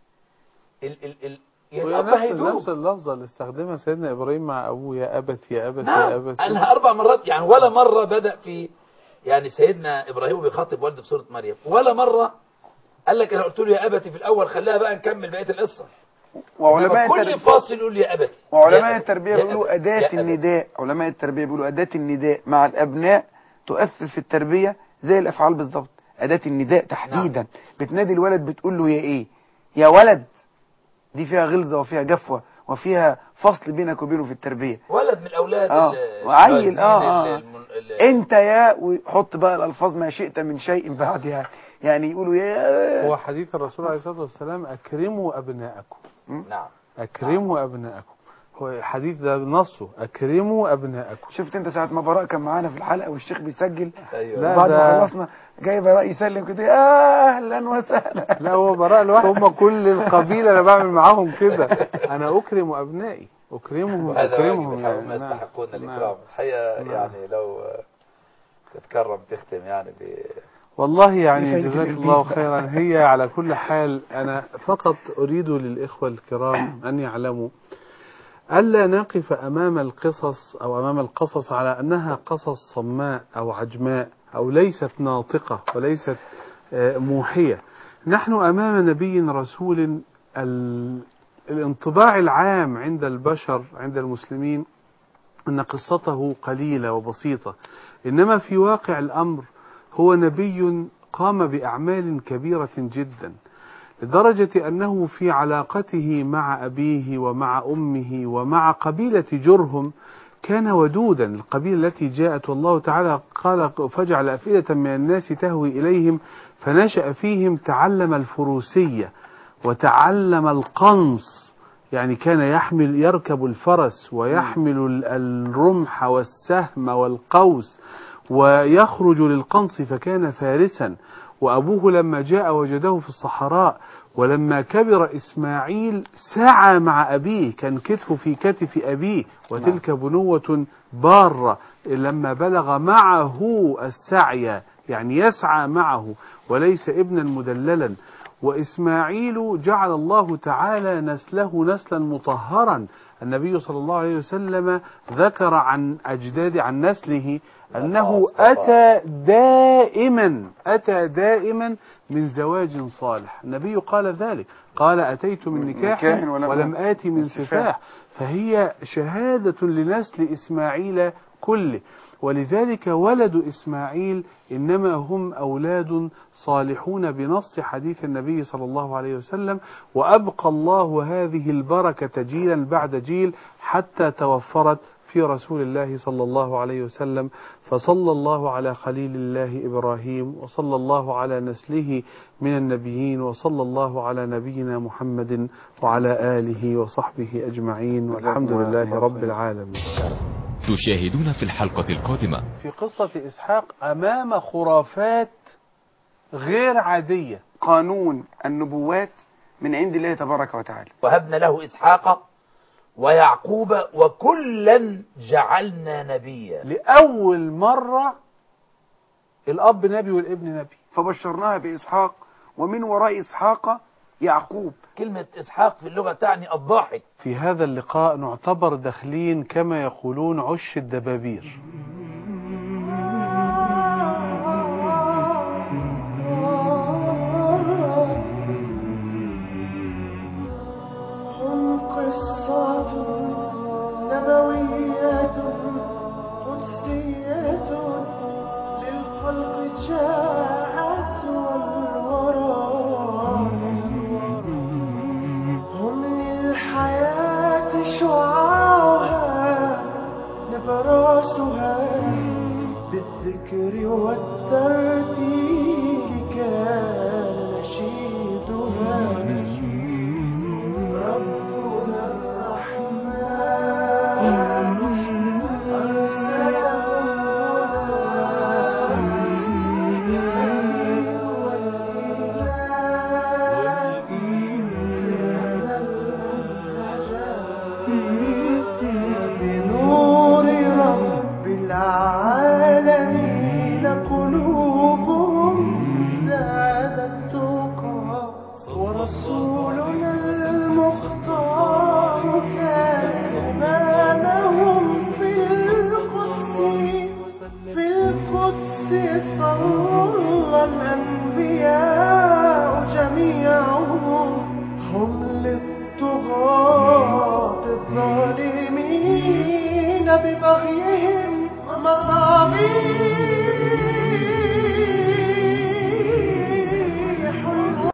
C: ال ال ال يعني
B: وهي
C: الأب
B: نفس نفس
C: هيدوب
B: اللفظة اللي استخدمها سيدنا إبراهيم مع أبوه يا أبت يا أبت يا
C: نعم
B: أبت
C: قالها أربع مرات يعني ولا مرة بدأ في يعني سيدنا إبراهيم بيخاطب والده في سورة مريم ولا مرة قال لك أنا قلت له يا أبتي في الأول خليها بقى نكمل بقية القصة
D: وعلماء
C: كل
D: التربية
C: فاصل يقول يا أبتي
D: وعلماء
C: يا
D: التربية
C: أبتي،
D: بيقولوا
C: يا
D: أداة
C: أبتي.
D: النداء علماء التربية بيقولوا أداة النداء مع الأبناء تؤثر في التربية زي الأفعال بالظبط أداة النداء تحديدا بتنادي الولد بتقول له يا إيه يا ولد دي فيها غلظة وفيها جفوة وفيها فصل بينك وبينه في التربية
C: ولد من الأولاد
D: آه.
C: ال-
D: وعيل،
C: الشاذين
D: آه، آه.
C: ال- الم- ال-
D: أنت يا وحط بقى الألفاظ ما شئت من شيء بعد يعني يعني يقولوا يا
B: هو حديث الرسول عليه الصلاة والسلام أكرموا أبناءكم
C: نعم
B: أكرموا أبناءكم هو الحديث ده نصه أكرموا أبناءكم
D: شفت انت ساعة ما براء كان معانا في الحلقة والشيخ بيسجل
C: أيوة.
B: لا،
D: بعد
B: ده-
D: ما خلصنا جاي براء يسلم كده يا اهلا وسهلا
B: لا هو براء لوحده هم كل القبيلة أنا بعمل معاهم كده أنا أكرم أبنائي أكرمهم
C: وهذا
B: أكرمهم
C: واجب
B: يعني
C: ما
B: نعم.
C: يستحقون
B: نعم.
C: الإكرام الحقيقة
B: نعم.
C: يعني لو آه، تتكرم تختم يعني ب
B: والله يعني
D: بفايدة
B: جزاك
D: الإلبيس
B: الله
D: بقى.
B: خيرا هي على كل حال أنا فقط أريد للإخوة الكرام أن يعلموا ألا نقف أمام القصص أو أمام القصص على أنها قصص صماء أو عجماء أو ليست ناطقة وليست آه، موحية نحن أمام نبي رسول ال- الانطباع العام عند البشر عند المسلمين أن قصته قليلة وبسيطة إنما في واقع الأمر هو نبي قام بأعمال كبيرة جدا لدرجة أنه في علاقته مع أبيه ومع أمه ومع قبيلة جرهم كان ودودا القبيلة التي جاءت والله تعالى قال فجعل أفئدة من الناس تهوي إليهم فنشأ فيهم تعلم الفروسية وتعلم القنص يعني كان يحمل يركب الفرس ويحمل ال- الرمح والسهم والقوس ويخرج للقنص فكان فارسا وأبوه لما جاء وجده في الصحراء ولما كبر إسماعيل سعى مع أبيه كان كتفه في كتف أبيه وتلك بنوة بارة لما بلغ معه السعي يعني يسعى معه وليس ابنا مدللا وإسماعيل جعل الله تعالى نسله نسلا مطهرا النبي صلى الله عليه وسلم ذكر عن أجداد عن نسله أنه أتى دائما أتى دائما من زواج صالح النبي قال ذلك قال أتيت من نكاح
D: نكاح ولم-
B: ولم آتي من سفاح فهي شهادة لنسل إسماعيل كله ولذلك ولد إسماعيل إنما هم أولاد صالحون بنص حديث النبي صلى الله عليه وسلم وأبقى الله هذه البركة جيلا بعد جيل حتى توفرت في رسول الله صلى الله عليه وسلم فصلى الله على خليل الله إبراهيم وصلى الله على نسله من النبيين وصلى الله على نبينا محمد وعلى آله وصحبه أجمعين والحمد
D: جزاكم الله
B: لله رب
D: خير.
B: العالمين
E: تشاهدون في الحلقة القادمة
B: في قصة إسحاق أمام خرافات غير عادية
D: قانون النبوات من عند الله تبارك وتعالى
C: وهبنا له إسحاق ويعقوب وكلا جعلنا نبيا
B: لأول مرة الأب نبي والابن نبي
D: فبشرناها بإسحاق ومن وراء إسحاق يعقوب
C: كلمة إسحاق في اللغة تعني الضاحك
B: في هذا اللقاء نعتبر داخلين كما يقولون عش الدبابير
A: هم قصات نبويات قدسية للخلق جاءت والورى هم للحياة شعاعها نبراسها بالذكر والترتيل كان بنور رب العالمين قلوبهم زادت تقى ورسولنا المختار كان إمامهم في القدس في القدس صلى الأنبياء جميعهم هم للطغاة الظالمين ببغيهم مصابيح